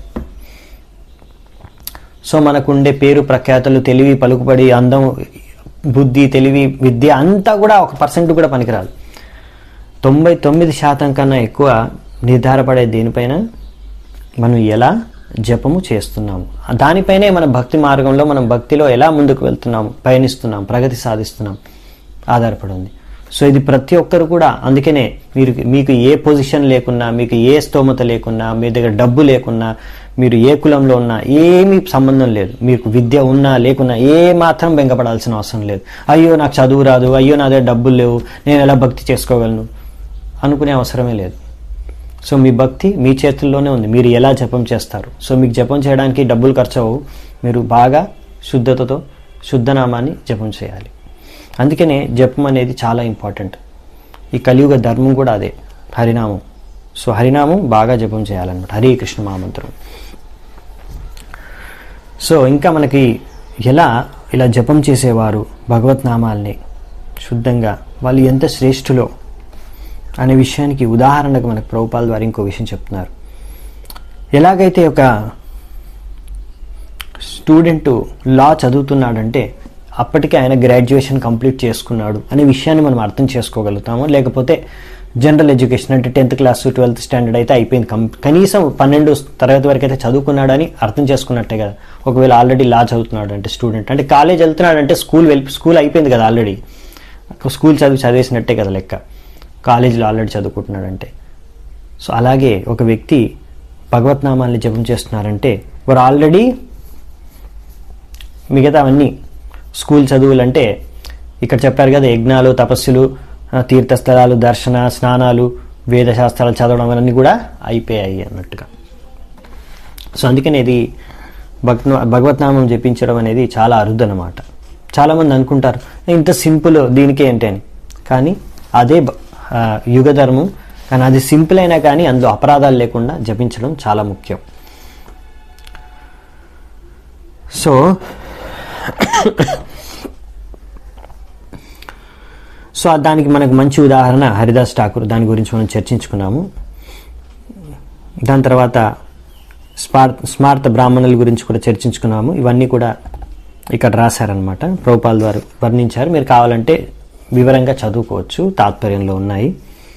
సో మనకు ఉండే పేరు ప్రఖ్యాతలు తెలివి పలుకుబడి అందం బుద్ధి తెలివి విద్య అంతా కూడా ఒక పర్సెంట్ కూడా పనికిరాదు తొంభై తొమ్మిది శాతం కన్నా ఎక్కువ నిర్ధారపడే దేనిపైన మనం ఎలా జపము చేస్తున్నాము దానిపైనే మన భక్తి మార్గంలో మనం భక్తిలో ఎలా ముందుకు వెళ్తున్నాము పయనిస్తున్నాం ప్రగతి సాధిస్తున్నాం ఆధారపడి ఉంది సో ఇది ప్రతి ఒక్కరు కూడా అందుకనే మీరు మీకు ఏ పొజిషన్ లేకున్నా మీకు ఏ స్తోమత లేకున్నా మీ దగ్గర డబ్బు లేకున్నా మీరు ఏ కులంలో ఉన్నా ఏమీ సంబంధం లేదు మీకు విద్య ఉన్నా లేకున్నా ఏ మాత్రం బెంగపడాల్సిన అవసరం లేదు అయ్యో నాకు చదువు రాదు అయ్యో నా దగ్గర డబ్బులు లేవు నేను ఎలా భక్తి చేసుకోగలను అనుకునే అవసరమే లేదు సో మీ భక్తి మీ చేతుల్లోనే ఉంది మీరు ఎలా జపం చేస్తారు సో మీకు జపం చేయడానికి డబ్బులు ఖర్చు అవ్వవు మీరు బాగా శుద్ధతతో శుద్ధనామాన్ని జపం చేయాలి అందుకనే జపం అనేది చాలా ఇంపార్టెంట్ ఈ కలియుగ ధర్మం కూడా అదే హరినామం సో హరినామం బాగా జపం చేయాలన్నమాట హరే కృష్ణ మహామంత్రం సో ఇంకా మనకి ఎలా ఇలా జపం చేసేవారు భగవత్ నామాల్ని శుద్ధంగా వాళ్ళు ఎంత శ్రేష్ఠులో అనే విషయానికి ఉదాహరణకు మనకు ప్రభుపాల ద్వారా ఇంకో విషయం చెప్తున్నారు ఎలాగైతే ఒక స్టూడెంట్ లా చదువుతున్నాడంటే అప్పటికే ఆయన గ్రాడ్యుయేషన్ కంప్లీట్ చేసుకున్నాడు అనే విషయాన్ని మనం అర్థం చేసుకోగలుగుతాము లేకపోతే జనరల్ ఎడ్యుకేషన్ అంటే టెన్త్ క్లాస్ ట్వెల్త్ స్టాండర్డ్ అయితే అయిపోయింది కం కనీసం పన్నెండు తరగతి వరకు అయితే చదువుకున్నాడని అర్థం చేసుకున్నట్టే కదా ఒకవేళ ఆల్రెడీ లా చదువుతున్నాడు అంటే స్టూడెంట్ అంటే కాలేజ్ వెళ్తున్నాడు అంటే స్కూల్ వెళ్ళి స్కూల్ అయిపోయింది కదా ఆల్రెడీ స్కూల్ చదువు చదివేసినట్టే కదా లెక్క కాలేజీలో ఆల్రెడీ చదువుకుంటున్నాడంటే సో అలాగే ఒక వ్యక్తి భగవత్నామాల్ని జపం చేస్తున్నారంటే వారు ఆల్రెడీ మిగతా అవన్నీ స్కూల్ చదువులు అంటే ఇక్కడ చెప్పారు కదా యజ్ఞాలు తపస్సులు ఆ, తీర్థస్థలాలు దర్శన స్నానాలు వేదశాస్త్రాలు చదవడం అవన్నీ కూడా అయిపోయాయి అన్నట్టుగా సో అందుకని ఇది భక్ భగవత్నామం జపించడం అనేది చాలా అరుదు అనమాట చాలామంది అనుకుంటారు ఇంత సింపుల్ దీనికి ఏంటి అని కానీ అదే బ- ఆ, యుగ ధర్మం కానీ అది సింపుల్ అయినా కానీ అందులో అపరాధాలు లేకుండా జపించడం చాలా ముఖ్యం సో సో దానికి మనకు మంచి ఉదాహరణ హరిదాస్ ఠాకూర్ దాని గురించి మనం చర్చించుకున్నాము దాని తర్వాత స్మార్ స్మార్త బ్రాహ్మణుల గురించి కూడా చర్చించుకున్నాము ఇవన్నీ కూడా ఇక్కడ రాశారనమాట ప్రభుపాల్ ద్వారా వర్ణించారు మీరు కావాలంటే వివరంగా చదువుకోవచ్చు తాత్పర్యంలో ఉన్నాయి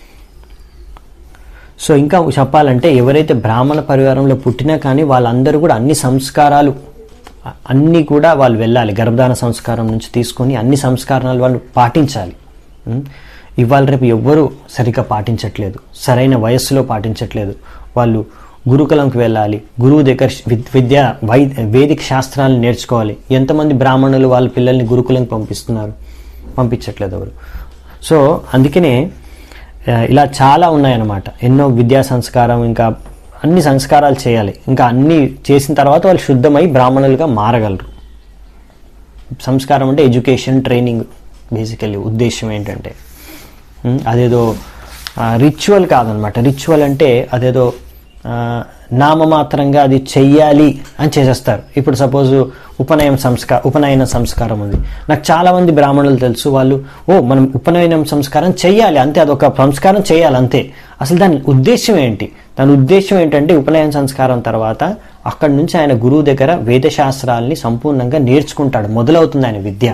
సో ఇంకా చెప్పాలంటే ఎవరైతే బ్రాహ్మణ పరివారంలో పుట్టినా కానీ వాళ్ళందరూ కూడా అన్ని సంస్కారాలు అ- అన్నీ కూడా వాళ్ళు వెళ్ళాలి గర్భధాన సంస్కారం నుంచి తీసుకొని అన్ని సంస్కారాలు వాళ్ళు పాటించాలి ఉం? ఇవాళ రేపు ఎవ్వరూ సరిగ్గా పాటించట్లేదు సరైన వయస్సులో పాటించట్లేదు వాళ్ళు గురుకులంకి వెళ్ళాలి గురువు దగ్గర విద్- విద్య వై వేదిక శాస్త్రాలను నేర్చుకోవాలి ఎంతమంది బ్రాహ్మణులు వాళ్ళ పిల్లల్ని గురుకులంకి పంపిస్తున్నారు పంపించట్లేదు ఎవరు సో అందుకనే ఆ, ఇలా చాలా ఉన్నాయన్నమాట ఎన్నో విద్యా సంస్కారం ఇంకా అన్ని సంస్కారాలు చేయాలి ఇంకా అన్ని చేసిన తర్వాత వాళ్ళు శుద్ధమై బ్రాహ్మణులుగా మారగలరు సంస్కారం అంటే ఎడ్యుకేషన్ ట్రైనింగ్ బేసికల్లీ ఉద్దేశం ఏంటంటే ఉం, అదేదో రిచువల్ కాదనమాట రిచువల్ అంటే అదేదో ఆ, నామమాత్రంగా అది చెయ్యాలి అని చేసేస్తారు ఇప్పుడు సపోజ్ ఉపనయన సంస్కార ఉపనయన సంస్కారం ఉంది నాకు చాలా మంది బ్రాహ్మణులు తెలుసు వాళ్ళు ఓ మనం ఉపనయనం సంస్కారం చెయ్యాలి అంతే అదొక సంస్కారం చేయాలి అంతే అసలు దాని ఉద్దేశం ఏంటి దాని ఉద్దేశం ఏంటంటే ఉపనయన సంస్కారం తర్వాత అక్కడి నుంచి ఆయన గురువు దగ్గర వేదశాస్త్రాల్ని సంపూర్ణంగా నేర్చుకుంటాడు మొదలవుతుంది ఆయన విద్య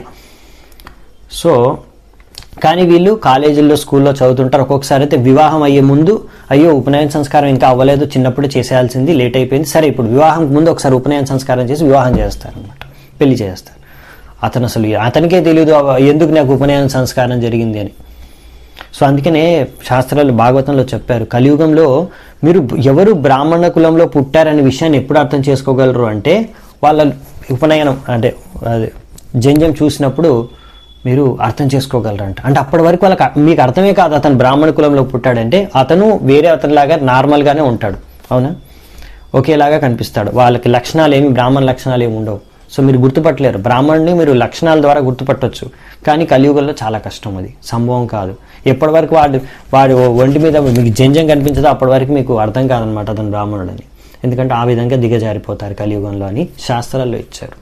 సో కానీ వీళ్ళు కాలేజీల్లో స్కూల్లో చదువుతుంటారు ఒక్కొక్కసారి అయితే వివాహం అయ్యే ముందు అయ్యో ఉపనయన సంస్కారం ఇంకా అవ్వలేదు చిన్నప్పుడు చేసేయాల్సింది లేట్ అయిపోయింది సరే ఇప్పుడు వివాహం ముందు ఒకసారి ఉపనయన సంస్కారం చేసి వివాహం చేస్తారనమాట పెళ్లి చేస్తారు అతను అసలు అతనికే తెలియదు అవ- ఎందుకు నాకు ఉపనయన సంస్కారం జరిగింది అని సో అందుకనే శాస్త్రాలు భాగవతంలో చెప్పారు కలియుగంలో మీరు ఎవరు బ్రాహ్మణ కులంలో పుట్టారనే విషయాన్ని ఎప్పుడు అర్థం చేసుకోగలరు అంటే వాళ్ళ ఉపనయనం అంటే అదే జంజం చూసినప్పుడు మీరు అర్థం చేసుకోగలరంట అంటే అప్పటి వరకు వాళ్ళకి అ- మీకు అర్థమే కాదు అతను బ్రాహ్మణ కులంలో పుట్టాడంటే అతను వేరే అతనిలాగా నార్మల్గానే ఉంటాడు అవునా ఒకేలాగా కనిపిస్తాడు వాళ్ళకి లక్షణాలు ఏమి బ్రాహ్మణ లక్షణాలు ఏమి ఉండవు సో మీరు గుర్తుపట్టలేరు బ్రాహ్మణుని మీరు లక్షణాల ద్వారా గుర్తుపట్టొచ్చు కానీ కలియుగంలో చాలా కష్టం అది సంభవం కాదు ఎప్పటి వరకు వాడు వాడు ఒంటి మీద మీకు జంజం కనిపించదో అప్పటి వరకు మీకు అర్థం కాదనమాట అతను బ్రాహ్మణుడని ఎందుకంటే ఆ విధంగా దిగజారిపోతారు కలియుగంలో అని శాస్త్రాల్లో ఇచ్చారు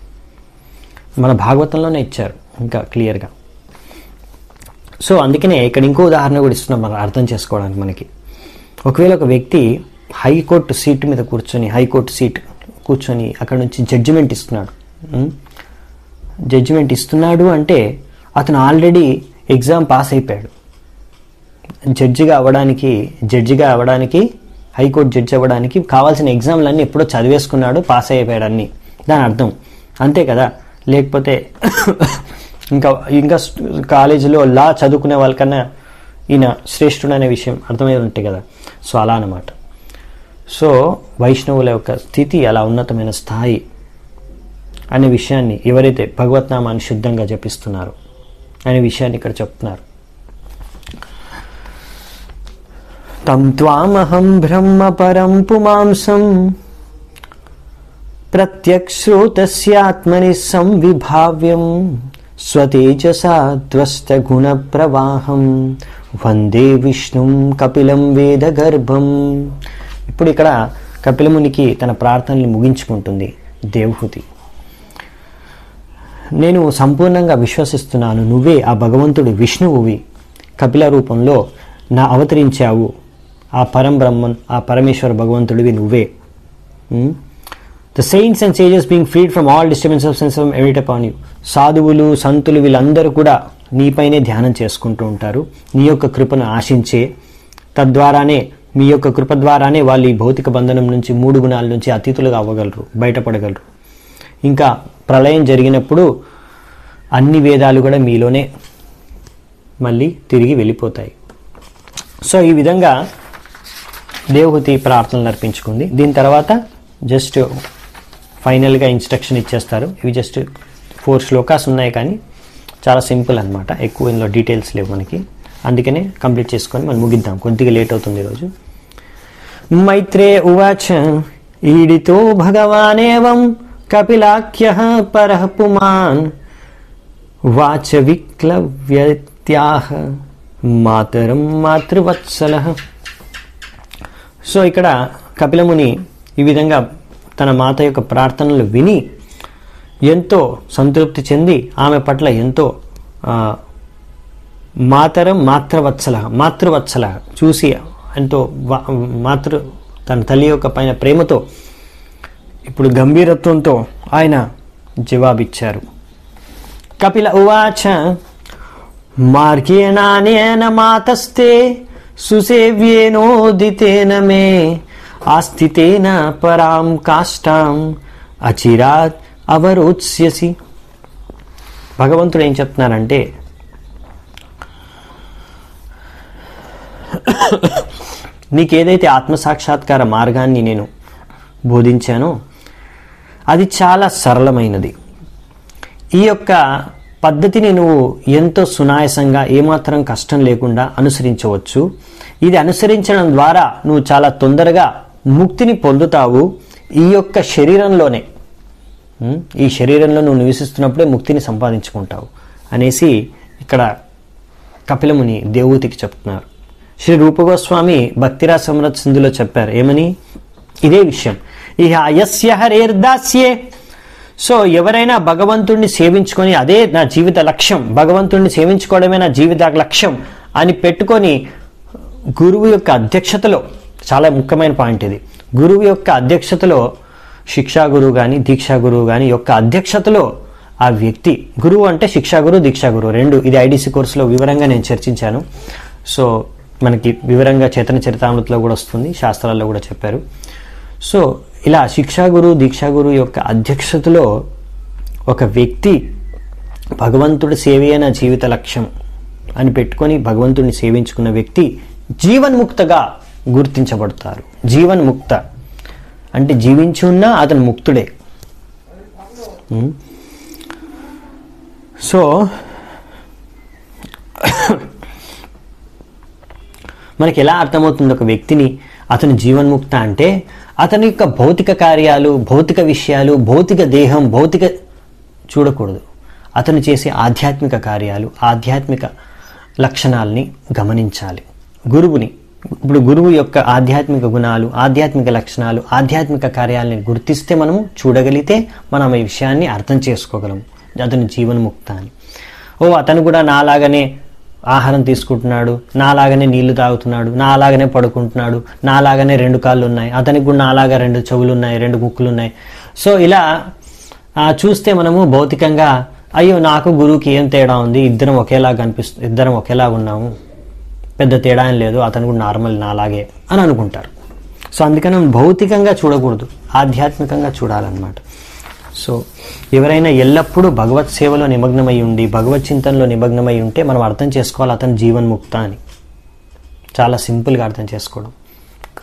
మన భాగవతంలోనే ఇచ్చారు ఇంకా క్లియర్గా సో అందుకనే ఇక్కడ ఇంకో ఉదాహరణ కూడా ఇస్తున్నాం మనం అర్థం చేసుకోవడానికి మనకి ఒకవేళ ఒక వ్యక్తి హైకోర్టు సీట్ మీద కూర్చొని హైకోర్టు సీట్ కూర్చొని అక్కడ నుంచి జడ్జిమెంట్ ఇస్తున్నాడు జడ్జిమెంట్ ఇస్తున్నాడు అంటే అతను ఆల్రెడీ ఎగ్జామ్ పాస్ అయిపోయాడు జడ్జిగా అవ్వడానికి జడ్జిగా అవ్వడానికి హైకోర్టు జడ్జి అవ్వడానికి కావాల్సిన ఎగ్జామ్లన్నీ ఎప్పుడో చదివేసుకున్నాడు పాస్ అయిపోయాడు అన్ని దాని అర్థం అంతే కదా లేకపోతే ఇంకా ఇంకా కాలేజీలో లా చదువుకునే వాళ్ళకన్నా ఈయన శ్రేష్ఠుడు అనే విషయం అర్థమై ఉంటాయి కదా సో అలా అనమాట సో వైష్ణవుల యొక్క స్థితి అలా ఉన్నతమైన స్థాయి అనే విషయాన్ని ఎవరైతే భగవత్నామాన్ని శుద్ధంగా జపిస్తున్నారో అనే విషయాన్ని ఇక్కడ చెప్తున్నారు తం త్వామహం బ్రహ్మ పరం పుమాంసం ప్రత్యక్షోతస్యాత్మని సంవిభావ్యం స్వతేజసాధ్వస్తగుణ ప్రవాహం వందే విష్ణుం కపిలం వేదగర్భం ఇప్పుడు ఇక్కడ కపిలమునికి తన ప్రార్థనలు ముగించుకుంటుంది దేవహూతి నేను సంపూర్ణంగా విశ్వసిస్తున్నాను నువ్వే ఆ భగవంతుడు విష్ణువువి కపిల రూపంలో నా అవతరించావు ఆ పరం బ్రహ్మన్ ఆ పరమేశ్వర భగవంతుడివి నువ్వే the saints and sages being freed from all disturbance of sense of await upon you సాధువులు సంతులు వీళ్ళందరూ కూడా నీపైనే ధ్యానం చేసుకుంటూ ఉంటారు నీ యొక్క కృపను ఆశించే తద్వారానే మీ యొక్క కృప ద్వారానే వాళ్ళు ఈ భౌతిక బంధనం నుంచి మూడు గుణాల నుంచి అతీతులుగా అవ్వగలరు బయటపడగలరు ఇంకా ప్రళయం జరిగినప్పుడు అన్ని వేదాలు కూడా మీలోనే మళ్ళీ తిరిగి వెళ్ళిపోతాయి సో ఈ విధంగా దేవహూతి ప్రార్థనలు అర్పించుకుంది దీని తర్వాత జస్ట్ ఫైనల్గా ఇన్స్ట్రక్షన్ ఇచ్చేస్తారు ఇవి జస్ట్ ఫోర్ శ్లోకాస్ ఉన్నాయి కానీ చాలా సింపుల్ అనమాట ఎక్కువ ఇందులో డీటెయిల్స్ లేవు మనకి అందుకనే కంప్లీట్ చేసుకొని మనం ముగిద్దాం కొద్దిగా లేట్ అవుతుంది ఈరోజు మైత్రే ఉవాచ ఈడితో భగవానేవం కపిలాఖ్య పరః పుమాన్ వాచ విక్లవ్యత్యాహ మాతరం మాతృవత్సల సో ఇక్కడ కపిలముని ఈ విధంగా తన మాత యొక్క ప్రార్థనలు విని ఎంతో సంతృప్తి చెంది ఆమె పట్ల ఎంతో ఆ, మాతరం మాతృవత్సల మాతృవత్సల చూసి ఎంతో వా- మాతృ తన తల్లి యొక్క పైన ప్రేమతో ఇప్పుడు గంభీరత్వంతో ఆయన జవాబిచ్చారు కపిల ఉవాచ మార్గేణానేన మాతస్తే సుసేవ్యేనోదితేన మే ఆస్థితేన పరాం కాష్టాం అచిరాత్ అవరోత్స్యసి భగవంతుడు ఏం చెప్తున్నారంటే నీకేదైతే ఆత్మసాక్షాత్కార మార్గాన్ని నేను బోధించానో అది చాలా సరళమైనది ఈ యొక్క పద్ధతిని నువ్వు ఎంతో సునాయసంగా ఏమాత్రం కష్టం లేకుండా అనుసరించవచ్చు ఇది అనుసరించడం ద్వారా నువ్వు చాలా తొందరగా ముక్తిని పొందుతావు ఈ యొక్క శరీరంలోనే ఉం? ఈ శరీరంలో నువ్వు నివసిస్తున్నప్పుడే ముక్తిని సంపాదించుకుంటావు అనేసి ఇక్కడ కపిలముని దేవూతికి చెప్తున్నారు శ్రీ రూపగోస్వామి భక్తిరా సమరత్ సింధులో చెప్పారు ఏమని ఇదే విషయం ఇహ అయస్య హరేర్దాస్యే సో ఎవరైనా భగవంతుణ్ణి సేవించుకొని అదే నా జీవిత లక్ష్యం భగవంతుణ్ణి సేవించుకోవడమే నా జీవిత లక్ష్యం అని పెట్టుకొని గురువు యొక్క అధ్యక్షతలో చాలా ముఖ్యమైన పాయింట్ ఇది గురువు యొక్క అధ్యక్షతలో శిక్షా గురువు కానీ దీక్షా గురువు కానీ యొక్క అధ్యక్షతలో ఆ వ్యక్తి గురువు అంటే శిక్షా గురువు దీక్షా గురువు రెండు ఇది ఐడిసి కోర్సులో వివరంగా నేను చర్చించాను సో మనకి వివరంగా చేతన చరితామృతిలో కూడా వస్తుంది శాస్త్రాల్లో కూడా చెప్పారు సో ఇలా శిక్షా గురువు దీక్షా గురువు యొక్క అధ్యక్షతలో ఒక వ్యక్తి భగవంతుడి సేవయే నా జీవిత లక్ష్యం అని పెట్టుకొని భగవంతుడిని సేవించుకున్న వ్యక్తి జీవన్ముక్తగా గుర్తించబడతారు జీవన్ముక్త అంటే జీవించి ఉన్నా అతను ముక్తుడే ఉం? సో మనకి ఎలా అర్థమవుతుంది ఒక వ్యక్తిని అతను జీవన్ముక్త అంటే అతని యొక్క భౌతిక కార్యాలు భౌతిక విషయాలు భౌతిక దేహం భౌతిక చూడకూడదు అతను చేసే ఆధ్యాత్మిక కార్యాలు ఆధ్యాత్మిక లక్షణాలని గమనించాలి గురువుని ఇప్పుడు గురువు యొక్క ఆధ్యాత్మిక గుణాలు ఆధ్యాత్మిక లక్షణాలు ఆధ్యాత్మిక కార్యాలని గుర్తిస్తే మనము చూడగలిగితే మనం ఈ విషయాన్ని అర్థం చేసుకోగలము అతను జీవన్ముక్త అని ఓ అతను కూడా నాలాగనే ఆహారం తీసుకుంటున్నాడు నాలాగనే నీళ్లు తాగుతున్నాడు నాలాగనే పడుకుంటున్నాడు నాలాగనే రెండు కాళ్ళు ఉన్నాయి అతనికి కూడా నాలాగా రెండు చెవులు ఉన్నాయి రెండు ముక్కులు ఉన్నాయి సో ఇలా ఆ, చూస్తే మనము భౌతికంగా అయ్యో నాకు గురువుకి ఏం తేడా ఉంది ఇద్దరం ఒకేలా కనిపిస్తు ఇద్దరం ఒకేలా ఉన్నాము పెద్ద తేడా ఏం లేదు అతను కూడా నార్మల్ నాలాగే అని అనుకుంటారు సో అందుకని మనం భౌతికంగా చూడకూడదు ఆధ్యాత్మికంగా చూడాలన్నమాట సో ఎవరైనా ఎల్లప్పుడూ భగవత్ సేవలో నిమగ్నమై ఉండి భగవత్ చింతనలో నిమగ్నమై ఉంటే మనం అర్థం చేసుకోవాలి అతను జీవన్ముక్త అని చాలా సింపుల్గా అర్థం చేసుకోవడం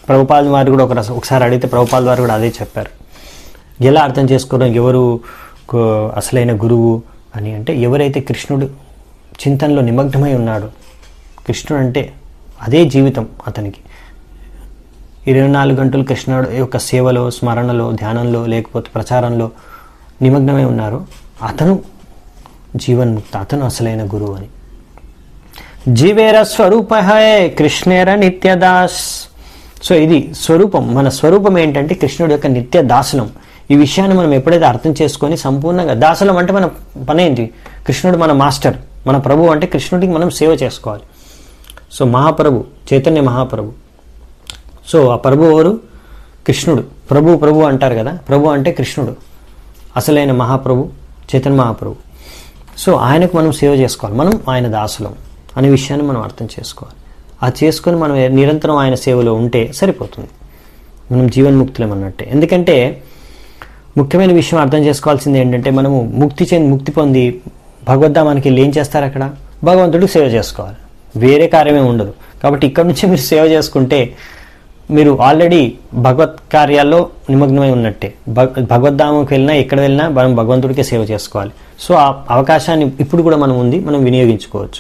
ప్రభుపాల్ వారు కూడా ఒక రస- ఒకసారి అడిగితే ప్రభుపాల్ వారు కూడా అదే చెప్పారు ఎలా అర్థం చేసుకోవడం ఎవరు కు- అసలైన గురువు అని అంటే ఎవరైతే కృష్ణుడు చింతనలో నిమగ్నమై ఉన్నాడో కృష్ణుడు అంటే అదే జీవితం అతనికి ఇరవై నాలుగు గంటలు కృష్ణుడు యొక్క సేవలో స్మరణలో ధ్యానంలో లేకపోతే ప్రచారంలో నిమగ్నమై ఉన్నారు అతను జీవన్ముక్త అతను అసలైన గురువు అని జీవేర స్వరూప కృష్ణేర నిత్యదాస్ సో ఇది స్వరూపం మన స్వరూపం ఏంటంటే కృష్ణుడి యొక్క నిత్య దాసనం ఈ విషయాన్ని మనం ఎప్పుడైతే అర్థం చేసుకొని సంపూర్ణంగా దాసనం అంటే మన పని ఏంటి కృష్ణుడు మన మాస్టర్ మన ప్రభు అంటే కృష్ణుడికి మనం సేవ చేసుకోవాలి సో మహాప్రభు చైతన్య మహాప్రభు సో ఆ ప్రభు ఎవరు కృష్ణుడు ప్రభు ప్రభు అంటారు కదా ప్రభు అంటే కృష్ణుడు అసలైన మహాప్రభు చైతన్య మహాప్రభు సో ఆయనకు మనం సేవ చేసుకోవాలి మనం ఆయన దాసులం అనే విషయాన్ని మనం అర్థం చేసుకోవాలి అది చేసుకొని మనం నిరంతరం ఆయన సేవలో ఉంటే సరిపోతుంది మనం జీవన్ముక్తులం అన్నట్టే ఎందుకంటే ముఖ్యమైన విషయం అర్థం చేసుకోవాల్సింది ఏంటంటే మనము ముక్తి చెంది ముక్తి పొంది భగవద్ధామానికి వెళ్ళి ఏం చేస్తారు అక్కడ భగవంతుడికి సేవ చేసుకోవాలి వేరే కార్యమే ఉండదు కాబట్టి ఇక్కడ నుంచి మీరు సేవ చేసుకుంటే మీరు ఆల్రెడీ భగవత్ కార్యాల్లో నిమగ్నమై ఉన్నట్టే భగ భగవద్ధామంకి వెళ్ళినా ఎక్కడ వెళ్ళినా మనం భగవంతుడికే సేవ చేసుకోవాలి సో ఆ అవకాశాన్ని ఇప్పుడు కూడా మనం ఉంది మనం వినియోగించుకోవచ్చు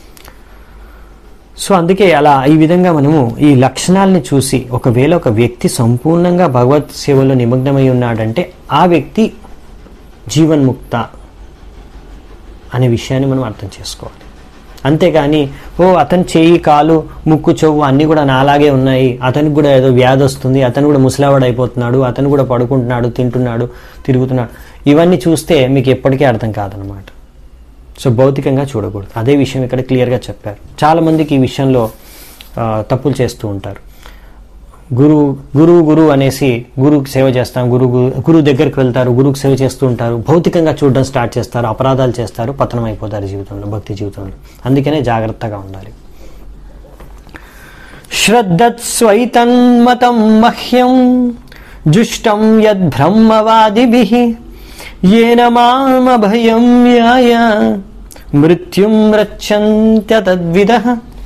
సో అందుకే అలా ఈ విధంగా మనము ఈ లక్షణాలని చూసి ఒకవేళ ఒక వ్యక్తి సంపూర్ణంగా భగవత్ సేవలో నిమగ్నమై ఉన్నాడంటే ఆ వ్యక్తి జీవన్ముక్త అనే విషయాన్ని మనం అర్థం చేసుకోవాలి అంతేగాని ఓ అతని చేయి కాలు ముక్కు చెవు అన్నీ కూడా నాలాగే ఉన్నాయి అతనికి కూడా ఏదో వ్యాధి వస్తుంది అతను కూడా ముసలావాడు అయిపోతున్నాడు అతను కూడా పడుకుంటున్నాడు తింటున్నాడు తిరుగుతున్నాడు ఇవన్నీ చూస్తే మీకు ఎప్పటికీ అర్థం కాదనమాట సో భౌతికంగా చూడకూడదు అదే విషయం ఇక్కడ క్లియర్గా చెప్పారు చాలామందికి ఈ విషయంలో ఆ, తప్పులు చేస్తూ ఉంటారు గురువు గురువు గురువు అనేసి గురువుకి సేవ చేస్తాం గురువు గురువు దగ్గరికి వెళ్తారు గురువుకి సేవ చేస్తూ ఉంటారు భౌతికంగా చూడడం స్టార్ట్ చేస్తారు అపరాధాలు చేస్తారు పతనం అయిపోతారు జీవితంలో భక్తి జీవితంలో అందుకనే జాగ్రత్తగా ఉండాలి శ్రద్ధత్స్వైతన్మతం మహ్యం జుష్టం యద్బ్రహ్మవాదిభిః येन మామభయం యాయ మృత్యుం రచ్చంత్య తద్విద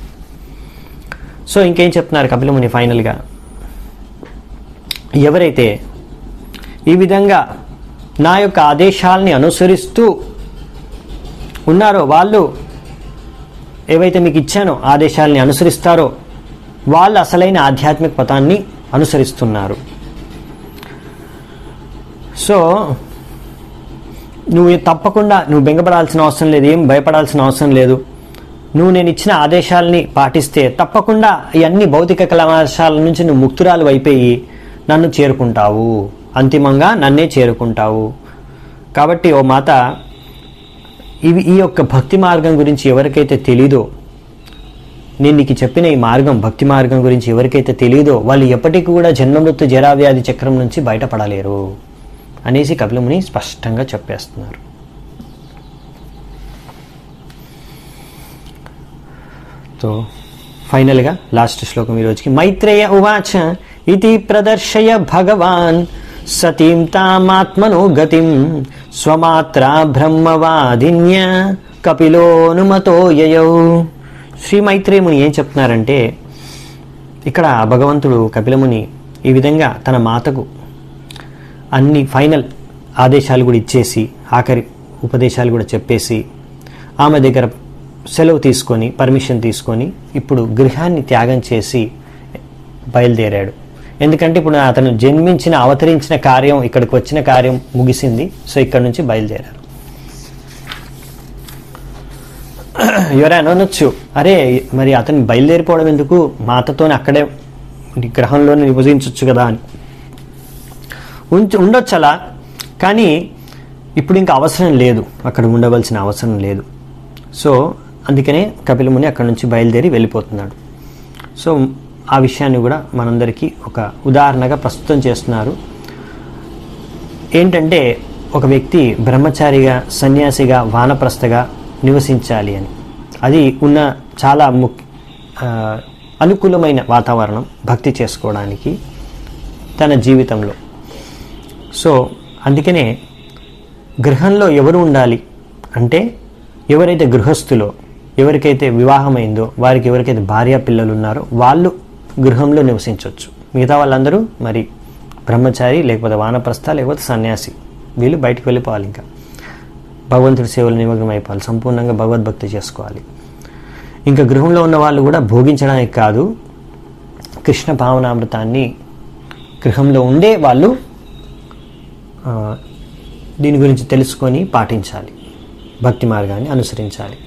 సో ఇంకేం చెప్తున్నారు కపిలముని ఫైనల్గా ఎవరైతే ఈ విధంగా నా యొక్క ఆదేశాల్ని అనుసరిస్తూ ఉన్నారో వాళ్ళు ఏవైతే మీకు ఇచ్చానో ఆదేశాల్ని అనుసరిస్తారో వాళ్ళు అసలైన ఆధ్యాత్మిక పథాన్ని అనుసరిస్తున్నారు సో నువ్వు తప్పకుండా నువ్వు బెంగపడాల్సిన అవసరం లేదు ఏం భయపడాల్సిన అవసరం లేదు నువ్వు నేను ఇచ్చిన ఆదేశాలని పాటిస్తే తప్పకుండా ఇవన్నీ భౌతిక కళాశాల నుంచి నువ్వు ముక్తురాలు అయిపోయి నన్ను చేరుకుంటావు అంతిమంగా నన్నే చేరుకుంటావు కాబట్టి ఓ మాత ఇవి ఈ యొక్క భక్తి మార్గం గురించి ఎవరికైతే తెలీదో నేను నీకు చెప్పిన ఈ మార్గం భక్తి మార్గం గురించి ఎవరికైతే తెలియదో వాళ్ళు ఎప్పటికీ కూడా జన్మమృత్యు జరావ్యాధి చక్రం నుంచి బయటపడలేరు అనేసి కపిలముని స్పష్టంగా చెప్పేస్తున్నారు సో ఫైనల్గా లాస్ట్ శ్లోకం ఈరోజుకి మైత్రేయ ఉవాచ ఇది ప్రదర్శయ భగవాన్ సతీం తామాత్మనో గతిం స్వమాత్రా బ్రహ్మవాదిన్య కపిలోనుమతో యయౌ శ్రీ మైత్రేయముని ఏం చెప్తున్నారంటే ఇక్కడ భగవంతుడు కపిలముని ఈ విధంగా తన మాతకు అన్ని ఫైనల్ ఆదేశాలు కూడా ఇచ్చేసి ఆఖరి ఉపదేశాలు కూడా చెప్పేసి ఆమె దగ్గర సెలవు తీసుకొని పర్మిషన్ తీసుకొని ఇప్పుడు గృహాన్ని త్యాగం చేసి బయలుదేరాడు ఎందుకంటే ఇప్పుడు అతను జన్మించిన అవతరించిన కార్యం ఇక్కడికి వచ్చిన కార్యం ముగిసింది సో ఇక్కడ నుంచి బయలుదేరారు ఎవరైనా అనొచ్చు అరే మరి అతను బయలుదేరిపోవడం ఎందుకు మాతతోనే అక్కడే గ్రహంలోనే నివసించవచ్చు కదా అని ఉంచ ఉండొచ్చు అలా కానీ ఇప్పుడు ఇంకా అవసరం లేదు అక్కడ ఉండవలసిన అవసరం లేదు సో అందుకనే కపిలముని అక్కడ నుంచి బయలుదేరి వెళ్ళిపోతున్నాడు సో ఆ విషయాన్ని కూడా మనందరికీ ఒక ఉదాహరణగా ప్రస్తుతం చేస్తున్నారు ఏంటంటే ఒక వ్యక్తి బ్రహ్మచారిగా సన్యాసిగా వానప్రస్థగా నివసించాలి అని అది ఉన్న చాలా ముఖ్య ఆ, అనుకూలమైన వాతావరణం భక్తి చేసుకోవడానికి తన జీవితంలో సో అందుకనే గృహంలో ఎవరు ఉండాలి అంటే ఎవరైతే గృహస్థులో ఎవరికైతే వివాహమైందో వారికి ఎవరికైతే భార్య పిల్లలు ఉన్నారో వాళ్ళు గృహంలో నివసించవచ్చు మిగతా వాళ్ళందరూ మరి బ్రహ్మచారి లేకపోతే వానప్రస్థ లేకపోతే సన్యాసి వీళ్ళు బయటికి వెళ్ళిపోవాలి ఇంకా భగవంతుడి సేవలు నిమగ్నం అయిపోవాలి సంపూర్ణంగా భగవద్భక్తి చేసుకోవాలి ఇంకా గృహంలో ఉన్న వాళ్ళు కూడా భోగించడానికి కాదు కృష్ణ భావనామృతాన్ని గృహంలో ఉండే వాళ్ళు ఆ, దీని గురించి తెలుసుకొని పాటించాలి భక్తి మార్గాన్ని అనుసరించాలి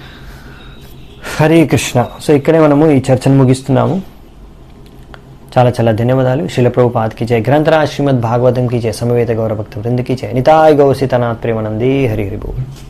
హరే కృష్ణ సో ఇక్కడే మనము ఈ చర్చను ముగిస్తున్నాము చాలా చాలా ధన్యవాదాలు శిలప్రభుపాద్కి జయ గ్రంథరాజ్ శ్రీమద్ భాగవతం की जय समवेत गौरभक्त वृंद की जय निताय गौ सीतानाथ प्रेमानंदी हरि हरि बोल